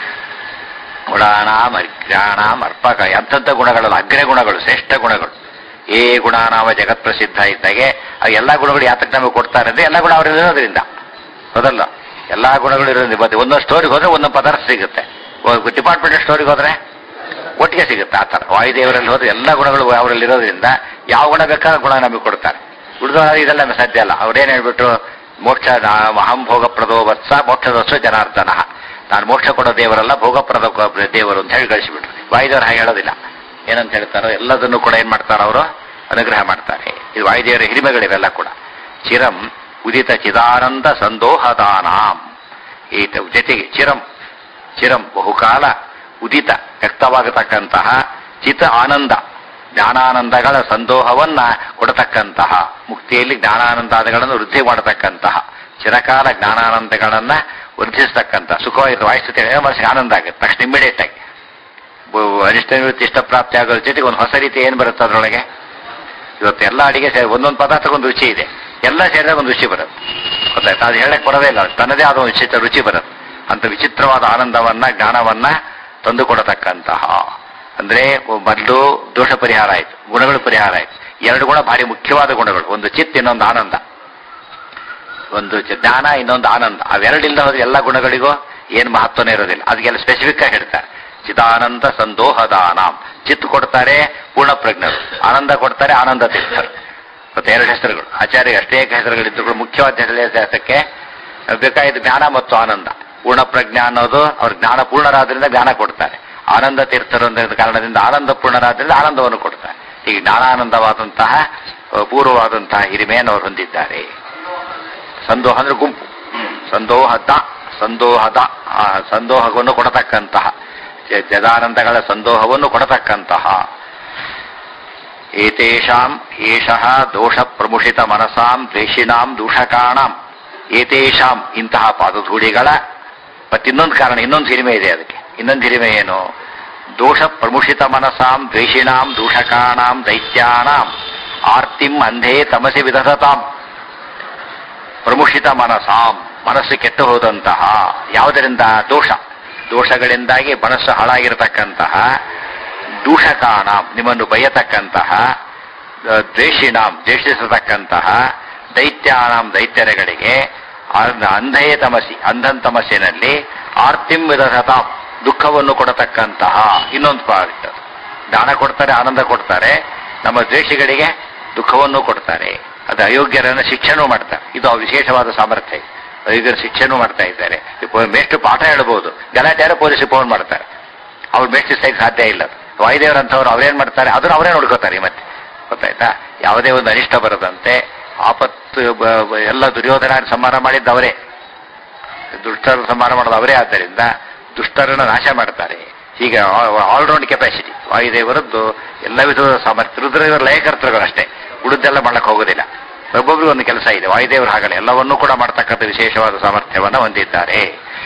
ಗುಣಾನಾಂ ಅಗ್ರಾಣಾಂ ಅರ್ಪಕ ಎಂಥಂಥ ಗುಣಗಳಲ್ಲ ಅಗ್ರ ಗುಣಗಳು ಶ್ರೇಷ್ಠ ಗುಣಗಳು ಏ ಗುಣಾನಾಮ ಜಗತ್ ಪ್ರಸಿದ್ಧ ಇದ್ದಾಗೆ ಆ ಎಲ್ಲಾ ಗುಣಗಳು ಯಾತಕ್ಕೆ ನಮಗೆ ಕೊಡ್ತಾರೆ ಅಂದ್ರೆ ಎಲ್ಲ ಗುಣ ಅವ್ರಲ್ಲಿ ಇರೋದ್ರಿಂದ ಹೌದಲ್ಲ ಎಲ್ಲಾ ಗುಣಗಳು ಇರೋದ್ರಿಂದ ಮತ್ತೆ ಒಂದೊಂದು ಸ್ಟೋರಿಗೆ ಹೋದ್ರೆ ಒಂದೊಂದು ಪದಾರ್ಥ ಸಿಗುತ್ತೆ ಡಿಪಾರ್ಟ್ಮೆಂಟ್ ಸ್ಟೋರಿಗೆ ಹೋದ್ರೆ ಒಟ್ಟಿಗೆ ಸಿಗುತ್ತೆ ಆ ಥರ ವಾಯುದೇವರಲ್ಲಿ ಹೋದ್ರೆ ಎಲ್ಲ ಗುಣಗಳು ಅವರಲ್ಲಿ ಇರೋದ್ರಿಂದ ಯಾವ ಗುಣ ಬೇಕಾದ ಗುಣ ನಮಗೆ ಕೊಡ್ತಾರೆ ಉಳಿದ ಇದೆಲ್ಲ ನಮಗೆ ಸಾಧ್ಯ ಅಲ್ಲ ಅವ್ರೇನ್ ಹೇಳ್ಬಿಟ್ರು ಮೋಕ್ಷ ನಾ- ಅಹಂ ಭೋಗಪ್ರದೋ ವತ್ಸ ಮೋಕ್ಷದಸ್ಸು ಜನಾರ್ದನ ನಾನು ಮೋಕ್ಷ ಕೊಡೋ ದೇವರಲ್ಲ ಭೋಗಪ್ರದ ಕೊ- ದೇವರು ಅಂತ ಹೇಳಿ ಕಳಿಸಿಬಿಟ್ರು ವಾಯುದೇವರು ಹಾಗೆ ಹೇಳೋದಿಲ್ಲ ಏನಂತ ಹೇಳ್ತಾರೋ ಎಲ್ಲದನ್ನು ಕೂಡ ಏನ್ ಮಾಡ್ತಾರ ಅವರು ಅನುಗ್ರಹ ಮಾಡ್ತಾರೆ ಇದು ವಾಯುದೇವರ ಹಿರಿಮೆಗಳಿವೆಲ್ಲ ಕೂಡ ಚಿರಂ ಉದಿತ ಚಿದಾನಂದ ಸಂದೋಹದಾನಾಂ ಈತ ಜೊತೆಗೆ ಚಿರಂ ಚಿರಂ ಬಹುಕಾಲ ಉದಿತ ವ್ಯಕ್ತವಾಗತಕ್ಕಂತಹ ಚಿತ ಆನಂದ ಜ್ಞಾನಾನಂದಗಳ ಸಂದೋಹವನ್ನ ಕೊಡತಕ್ಕಂತಹ ಮುಕ್ತಿಯಲ್ಲಿ ಜ್ಞಾನಾನಂದಾದಿಗಳನ್ನು ವೃದ್ಧಿ ಮಾಡತಕ್ಕಂತಹ ಚಿರಕಾಲ ಜ್ಞಾನಾನಂದಗಳನ್ನ ವೃದ್ಧಿಸ್ತಕ್ಕಂಥ ಸುಖವಾಯಿತು ವಾಯಿಸ್ತುತಿ ಹೇಳಿದ್ರೆ ಮನಸ್ಸಿಗೆ ಆನಂದ ಆಗುತ್ತೆ ತಕ್ಷಣ ಇಮಿಡಿಯೇಟ್ ಆಗಿ ಬ- ಅನಿಷ್ಟ ನಿವೃತ್ತಿ ಇಷ್ಟ ಪ್ರಾಪ್ತಿ ಆಗೋದ್ರ ಜೊತೆಗೆ ಒಂದು ಹೊಸ ರೀತಿ ಏನ್ ಬರುತ್ತೆ ಅದರೊಳಗೆ ಇವತ್ತು ಎಲ್ಲ ಅಡಿಗೆ ಸೇರಿ ಒಂದೊಂದು ಪದಾರ್ಥಕ್ಕೊಂದು ರುಚಿ ಇದೆ ಎಲ್ಲ ಸೇರಿದಾಗ ಒಂದು ರುಚಿ ಬರುತ್ತೆ ಗೊತ್ತಾಯ್ತಾ ಅದು ಹೇಳಕ್ ಬರೋದೇ ಇಲ್ಲ ತನ್ನದೇ ಆದ ಒಂದು ವಿಚಿತ್ರ ರುಚಿ ಬರುತ್ತೆ ಅಂತ ವಿಚಿತ್ರವಾದ ಆನಂದವನ್ನ ಜ್ಞಾನವನ್ನ ತಂದುಕೊಡತಕ್ಕಂತಹ ಅಂದ್ರೆ ಮೊದಲು ದೋಷ ಪರಿಹಾರ ಆಯ್ತು ಗುಣಗಳು ಪರಿಹಾರ ಆಯ್ತು ಎರಡು ಗುಣ ಭಾರಿ ಮುಖ್ಯವಾದ ಗುಣಗಳು ಒಂದು ಚಿತ್ ಇನ್ನೊಂದು ಆನಂದ ಒಂದು ಚ- ಜ್ಞಾನ ಇನ್ನೊಂದು ಆನಂದ ಅವೆರಡಿಲ್ಲದ ಹೋದ್ರೆ ಎಲ್ಲ ಗುಣಗಳಿಗೂ ಏನ್ ಮಹತ್ವನೇ ಇರೋದಿಲ್ಲ ಅದಕ್ಕೆಲ್ಲ ಸ್ಪೆಸಿಫಿಕ್ ಆಗಿ ಹೇಳ್ತಾರೆ ಚಿದಾನಂದ ಸಂದೋಹದಾನಾಂ ಚಿತ್ ಕೊಡ್ತಾರೆ ಪೂರ್ಣ ಪ್ರಜ್ಞರು ಆನಂದ ಕೊಡ್ತಾರೆ ಆನಂದ ತೀರ್ಥರು ಮತ್ತೆ ಎರಡು ಹೆಸರುಗಳು ಆಚಾರ್ಯ ಅಷ್ಟೇ ಹೆಸರುಗಳಿದ್ದು ಕೂಡ ಮುಖ್ಯವಾದ ಹೆಸರಕ್ಕೆ ಬೇಕಾಗಿದ್ದು ಜ್ಞಾನ ಮತ್ತು ಆನಂದ ಪೂರ್ಣ ಪ್ರಜ್ಞಾ ಅನ್ನೋದು ಅವ್ರ ಜ್ಞಾನ ಪೂರ್ಣರಾದ್ರಿಂದ ಜ್ಞಾನ ಕೊಡ್ತಾರೆ ಆನಂದ ತೀರ್ಥರು ಅಂತ ಕಾರಣದಿಂದ ಆನಂದ ಪೂರ್ಣರಾದ್ರಿಂದ ಆನಂದವನ್ನು ಕೊಡ್ತಾರೆ ಈಗ ಜ್ಞಾನಾನಂದವಾದಂತಹ ಅಹ್, ಪೂರ್ವವಾದಂತಹ ಹಿರಿಮೆಯನ್ನು ಅವರು ಹೊಂದಿದ್ದಾರೆ ಸಂದೋಹ ಅಂದ್ರೆ ಗುಂಪು ಸಂದೋಹದ ಸಂದೋಹದ ಆ ಸಂದೋಹವನ್ನು ಕೊಡತಕ್ಕಂತಹ ಜ- ಜದಾನಂದಗಳ ಸಂದೋಹವನ್ನು ಕೊಡತಕ್ಕಂತಹ ಏತೇಷಾಂ ಏಷಃ ದೋಷ ಪ್ರಮುಷಿತ ಮನಸಾಂ ದ್ವೇಷಿಣಾಂ ದೂಷಕಾಣಾಂ ಏತೇಷಾಂ ಇಂತಹ ಪಾದಧೂಳಿಗಳ ಮತ್ತಿನ್ನೊಂದು ಕಾರಣ ಇನ್ನೊಂದು ಹಿರಿಮೆ ಇದೆ ಅದಕ್ಕೆ ಇನ್ನೊಂದು ಹಿರಿಮೆ ಏನು ದೋಷ ಪ್ರಮುಷಿತ ಮನಸಾಂ ದ್ವೇಷಿಣಾಂ ದೂಷಕಾಣಾಂ ದೈತ್ಯಾನಾಂ ಆರ್ತಿಂ ಅಂಧೇ ತಮಸಿ ವಿಧತಾಂ ಪ್ರಮುಷಿತ ಮನಸಾಂ ಮನಸ್ಸು ಕೆಟ್ಟು ಹೋದಂತಹ ಯಾವುದರಿಂದ ದೋಷ ದೋಷಗಳಿಂದಾಗಿ ಮನಸ್ಸು ಹಾಳಾಗಿರತಕ್ಕಂತಹ ದೂಷಕಾನಾಂ ನಿಮ್ಮನ್ನು ಬಯತಕ್ಕಂತಹ ಅಹ್, ದ್ವೇಷಿಣಾಂ ದ್ವೇಷಿಸತಕ್ಕಂತಹ ದೈತ್ಯಾನಾಂ ದೈತ್ಯರಗಳಿಗೆ ಅರ್ಧ ಅಂಧೇ ತಮಸಿ ಅಂಧನ್ ತಮಸ್ಸಿನಲ್ಲಿ ಆರ್ತಿಂ ವಿಧತಾಂ ದುಃಖವನ್ನು ಕೊಡತಕ್ಕಂತಹ ಇನ್ನೊಂದು ಪಾರ್ಟ್ ದಾನ ಕೊಡ್ತಾರೆ ಆನಂದ ಕೊಡ್ತಾರೆ ನಮ್ಮ ದ್ವೇಷಿಗಳಿಗೆ ದುಃಖವನ್ನು ಕೊಡ್ತಾರೆ ಅದು ಅಯೋಗ್ಯರನ್ನು ಶಿಕ್ಷಣ ಮಾಡ್ತಾರೆ ಇದು ಅವ್ರ ವಿಶೇಷವಾದ ಸಾಮರ್ಥ್ಯ ಅಯೋಗ್ಯರ ಶಿಕ್ಷಣ ಮಾಡ್ತಾ ಇದ್ದಾರೆ ಮೇಷ್ಟು ಪಾಠ ಹೇಳ್ಬೋದು ಗಲಾಟೆ ಪೊಲೀಸ್ ಫೋನ್ ಮಾಡ್ತಾರೆ ಅವ್ರು ಮೇಷ್ಟಿಸ್ಲಿಕ್ಕೆ ಸಾಧ್ಯ ಇಲ್ಲ ವಾಯುದೇವರಂಥವ್ರು ಅವ್ರೇನ್ ಮಾಡ್ತಾರೆ ಅದನ್ನ ಅವರೇ ನೋಡ್ಕೋತಾರೆ ಮತ್ತೆ ಗೊತ್ತಾಯ್ತಾ ಯಾವುದೇ ಒಂದು ಅನಿಷ್ಟ ಬರದಂತೆ ಆಪತ್ತು ಬ- ಬ- ಎಲ್ಲ ದುರ್ಯೋಧನ ಸಂಹಾರ ಮಾಡಿದ್ದು ಅವರೇ ದುಷ್ಟರ ಸಂಹಾರ ಮಾಡೋದು ಅವರೇ ಆದ್ದರಿಂದ ದುಷ್ಟರನ್ನು ನಾಶ ಮಾಡ್ತಾರೆ ಹೀಗೆ ಆಲ್ರೌಂಡ್ ಕೆಪಾಸಿಟಿ ವಾಯುದೇವರದ್ದು ಎಲ್ಲ ವಿಧದ ಸಾಮರ್ಥ್ಯ ರುದ್ರದೇವರ ಲಯಕರ್ತೃಗಳು ಅಷ್ಟೇ ಉಳಿದೆಲ್ಲ ಮಾಡಕ್ ಹೋಗೋದಿಲ್ಲ ಒಬ್ಬೊಬ್ರಿಗೆ ಒಂದು ಕೆಲಸ ಇದೆ ವಾಯುದೇವರು ಹಾಗಲ್ಲ ಎಲ್ಲವನ್ನೂ ಕೂಡ ಮಾಡ್ತಕ್ಕಂಥ ವಿಶೇಷವಾದ ಸಾಮರ್ಥ್ಯವನ್ನು ಹೊಂದಿದ್ದಾರೆ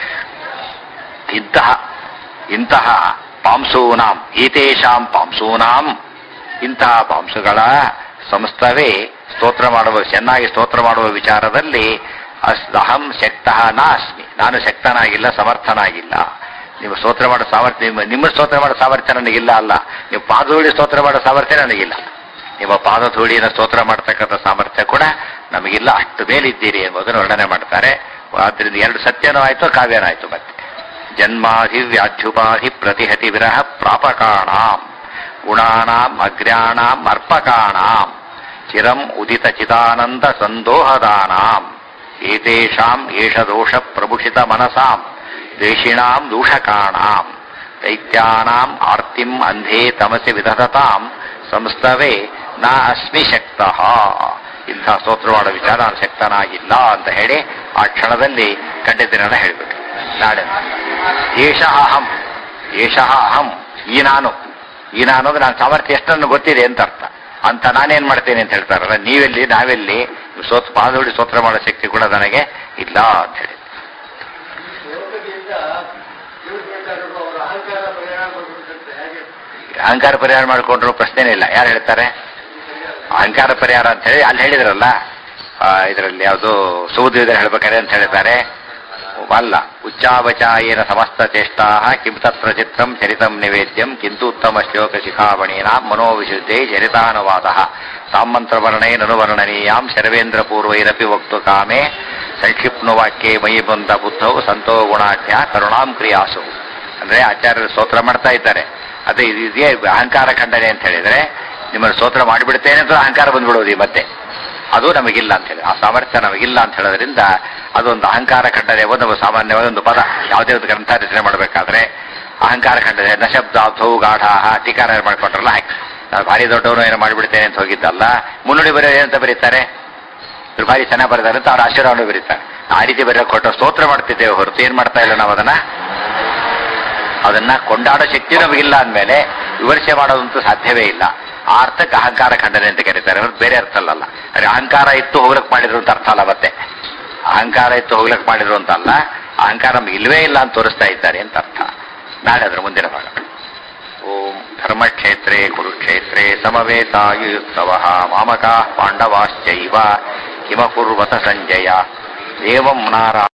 ಇಂತಹ ಇಂತಹ ಪಾಂಸೂನಾಂ ಏತೇಷಾಂ ಪಾಂಸೂನಾಂ ಇಂತಹ ಪಾಂಸುಗಳ ಸಂಸ್ಥವೇ ಸ್ತೋತ್ರ ಮಾಡುವ ಚೆನ್ನಾಗಿ ಸ್ತೋತ್ರ ಮಾಡುವ ವಿಚಾರದಲ್ಲಿ ಅಸ್- ಅಹಂ ಶಕ್ತಃ ನಾಸ್ಮಿ ನಾನು ಶಕ್ತನಾಗಿಲ್ಲ ಸಮರ್ಥನಾಗಿಲ್ಲ ನೀವು ಸ್ತೋತ್ರ ಮಾಡೋ ಸಾಮರ್ಥ್ಯ ನಿಮ್ಮ ನಿಮ್ಮ ಸ್ತೋತ್ರ ಮಾಡೋ ಸಾಮರ್ಥ್ಯ ನನಗಿಲ್ಲ ಅಲ್ಲ ನೀವು ಪಾದಧೂಳಿ ಸ್ತೋತ್ರ ಮಾಡೋ ಸಾಮರ್ಥ್ಯ ನನಗಿಲ್ಲ ನಿಮ್ಮ ಪಾದಧೂಳಿನ ಸ್ತೋತ್ರ ಮಾಡ್ತಕ್ಕಂಥ ಸಾಮರ್ಥ್ಯ ಕೂಡ ನಮಗಿಲ್ಲ ಅಷ್ಟು ಮೇಲಿದ್ದೀರಿ ಎಂಬುದನ್ನು ವರ್ಣನೆ ಮಾಡ್ತಾರೆ ಆದ್ರಿಂದ ಎರಡು ಸತ್ಯನೂ ಆಯ್ತು ಕಾವ್ಯನೂ ಆಯ್ತು ಮತ್ತೆ ಜನ್ಮಾಧಿ ವ್ಯಾಧ್ಯುಪಾಧಿ ಪ್ರತಿಹತಿ ವಿರಹ ಪ್ರಾಪಕಾಣಾಂ ಗುಣಾನಾಂ ಅಗ್ರ್ಯಾಣಾಂ ಅರ್ಪಕಾಣಾಂ ಚಿರಂ ಉದಿತ ಚಿದಾನಂದ ಸಂದೋಹದಾನಾಂ ಏತೇಷಾಂ ಏಷ ದೋಷ ಪ್ರಭುಷಿತ ಮನಸಾಂ ದ್ವೇಷಿಣಾಂ ದೂಷಕಾಣಾಂ ದೈತ್ಯಾನಾಂ ಆರ್ತಿಂ ಅಂಧೇ ತಮಸಿ ವಿಧತಾಂ ಸಂಸ್ತವೇ ನಾ ಅಸ್ಮಿ ಶಕ್ತಃ ಇಂಥ ಸ್ತೋತ್ರ ಮಾಡೋ ವಿಚಾರ ನಾನು ಶಕ್ತನಾಗಿಲ್ಲ ಅಂತ ಹೇಳಿ ಆ ಕ್ಷಣದಲ್ಲಿ ಕಂಡಿದ್ದನ್ನ ಹೇಳ್ಬೇಕು ನಾಳೆ ಏಷಃ ಅಹಂ ಏಷಃ ಅಹಂ ಈ ನಾನು ಈ ನಾನು ಅಂದ್ರೆ ನನ್ನ ಸಾಮರ್ಥ್ಯ ಎಷ್ಟನ್ನು ಗೊತ್ತಿದೆ ಅಂತ ಅರ್ಥ ಅಂತ ನಾನೇನ್ ಮಾಡ್ತೇನೆ ಅಂತ ಹೇಳ್ತಾರಲ್ಲ ನೀವೆಲ್ಲಿ ನಾವೆಲ್ಲಿ ಸೋತ್ ಪಾದೋಡಿ ಸ್ತೋತ್ರ ಮಾಡೋ ಶಕ್ತಿ ಕೂಡ ನನಗೆ ಇಲ್ಲ ಅಂತ ಹೇಳಿ ಯೋಗದಿಂದ ಇವ್ರು ಅವರ ಅಹಂಕಾರ ಪರಿಹಾರ ಮಾಡ್ಬಿಡುತ್ತೆ ಹೇಗೆ ಅಹಂಕಾರ ಪರಿಹಾರ ಮಾಡಿಕೊಂಡ್ರು ಪ್ರಶ್ನೆನೇ ಇಲ್ಲ ಯಾರು ಹೇಳ್ತಾರೆ ಅಹಂಕಾರ ಪರಿಹಾರ ಅಂತ ಹೇಳಿ ಅಲ್ಲಿ ಹೇಳಿದ್ರಲ್ಲ ಇದರಲ್ಲಿ ಯಾವುದು ಸೌದ್ಯೋಗ ಹೇಳ್ಬೇಕಾರೆ ಅಂತ ಹೇಳಿದ್ದಾರೆ ಅಲ್ಲ ಉಚ್ಚಾವಚಾಯೇನ ಸಮಸ್ತ ಚೇಷ್ಟಾ ಕಿಂ ತತ್ರ ಚಿತ್ರಂ ಚರಿತಂ ನಿವೇದ್ಯಂ ಕಿಂತು ಉತ್ತಮ ಶ್ಲೋಕ ಶಿಖಾಮಣೀನ ಮನೋವಿಶುದ್ಧೇ ಚರಿತಾನುವಾದ ಸಾಮಂತ್ರವರ್ಣೇ ನನುವರ್ಣನೀಯಾಂ ಶರ್ವೇಂದ್ರ ಪೂರ್ವೈರಪಿ ವಕ್ತು ಕಾಮೆ ಸಂಕ್ಷಿಪ್ನು ವಾಕ್ಯೆ ಮಯಿ ಬಂದ ಬುದ್ಧವು ಸಂತೋ ಗುಣಾಢ್ಯ ಕರುಣಾಂ ಕ್ರಿಯಾಸು ಅಂದ್ರೆ ಆಚಾರ್ಯರು ಸ್ತೋತ್ರ ಮಾಡ್ತಾ ಇದ್ದಾರೆ ಅದೇ ಇದು ಇದೇ ಅಹಂಕಾರ ಖಂಡನೆ ಅಂತ ಹೇಳಿದ್ರೆ ನಿಮ್ಮನ್ನು ಸ್ತೋತ್ರ ಮಾಡಿಬಿಡ್ತೇನೆ ಅಂತ ಅಹಂಕಾರ ಬಂದ್ಬಿಡೋದು ಈ ಮತ್ತೆ ಅದು ನಮಗಿಲ್ಲ ಅಂತ ಹೇಳಿ ಆ ಸಾಮರ್ಥ್ಯ ನಮಗಿಲ್ಲ ಅಂತ ಹೇಳೋದ್ರಿಂದ ಅದೊಂದು ಅಹಂಕಾರ ಖಂಡನೆ ಒಂದು ಸಾಮಾನ್ಯವಾದ ಒಂದು ಪದ ಯಾವುದೇ ಒಂದು ಗ್ರಂಥ ರಚನೆ ಮಾಡಬೇಕಾದ್ರೆ ಅಹಂಕಾರ ಖಂಡನೆ ನ ಶಬ್ದ ಧೌ ಗಾಢ ಟೀಕಾರ ಮಾಡ್ಕೊಂಡ್ರಲ್ಲ ಹಾಕಿ ನಾನು ಭಾರಿ ದೊಡ್ಡವನು ಏನೋ ಮಾಡಿಬಿಡ್ತೇನೆ ಅಂತ ಹೋಗಿದ್ದಲ್ಲ ಮುನ್ನುಡಿ ಬರೆಯೋದು ಏನಂತ ಬರೀತಾರೆ ಇವ್ರು ಭಾರಿ ಚೆನ್ನಾಗಿ ಬರೀತಾರೆ ಅಂತ ಅವ್ರ ಆಶೀರ್ವಾದ ಬರೀತಾರೆ ಆ ರೀತಿ ಬರೆಯೋ ಕೊಟ್ಟು ಸ್ತೋತ್ರ ಮಾಡ್ತಿದ್ದೇವೆ ಹೊರತು ಏನ್ ಮಾಡ್ತಾ ಇಲ್ಲ ನಾವು ಅದನ್ನ ಅದನ್ನ ಕೊಂಡಾಡೋ ಶಕ್ತಿ ನಮಗಿಲ್ಲ ಅಂದಮೇಲೆ ವಿಮರ್ಶೆ ಮಾಡೋದಂತೂ ಸಾಧ್ಯವೇ ಇಲ್ಲ ಆ ಅರ್ಥಕ್ಕೆ ಅಹಂಕಾರ ಖಂಡನೆ ಅಂತ ಕರೀತಾರೆ ಹೊರತು ಬೇರೆ ಅರ್ಥ ಅಲ್ಲಲ್ಲ ಅರೆ ಅಹಂಕಾರ ಇತ್ತು ಹೋಗ್ಲಕ್ ಮಾಡಿದ್ರು ಅಂತ ಅರ್ಥ ಅಲ್ಲ ಮತ್ತೆ ಅಹಂಕಾರ ಇತ್ತು ಹೋಗ್ಲಕ್ ಮಾಡಿದ್ರು ಅಂತ ಅಲ್ಲ ಅಹಂಕಾರ ನಮ್ಗೆ ಇಲ್ವೇ ಇಲ್ಲ ಅಂತ ತೋರಿಸ್ತಾ ಇದ್ದಾರೆ ಅಂತ ಅರ್ಥ ನಾಳೆ ಅದರ ಮುಂದಿನ ಭಾಗ ಓಂ ಧರ್ಮಕ್ಷೇತ್ರೇ ಕುರುಕ್ಷೇತ್ರೇ ಸಮವೇತಾಯುತ್ಸವ ಮಾಮಕಾ ಪಾಂಡವಾಶ್ಚೈವ ಕಿಮಕುರ್ವತ ಸಂಜಯ ದೇವಂ ನಾರಾ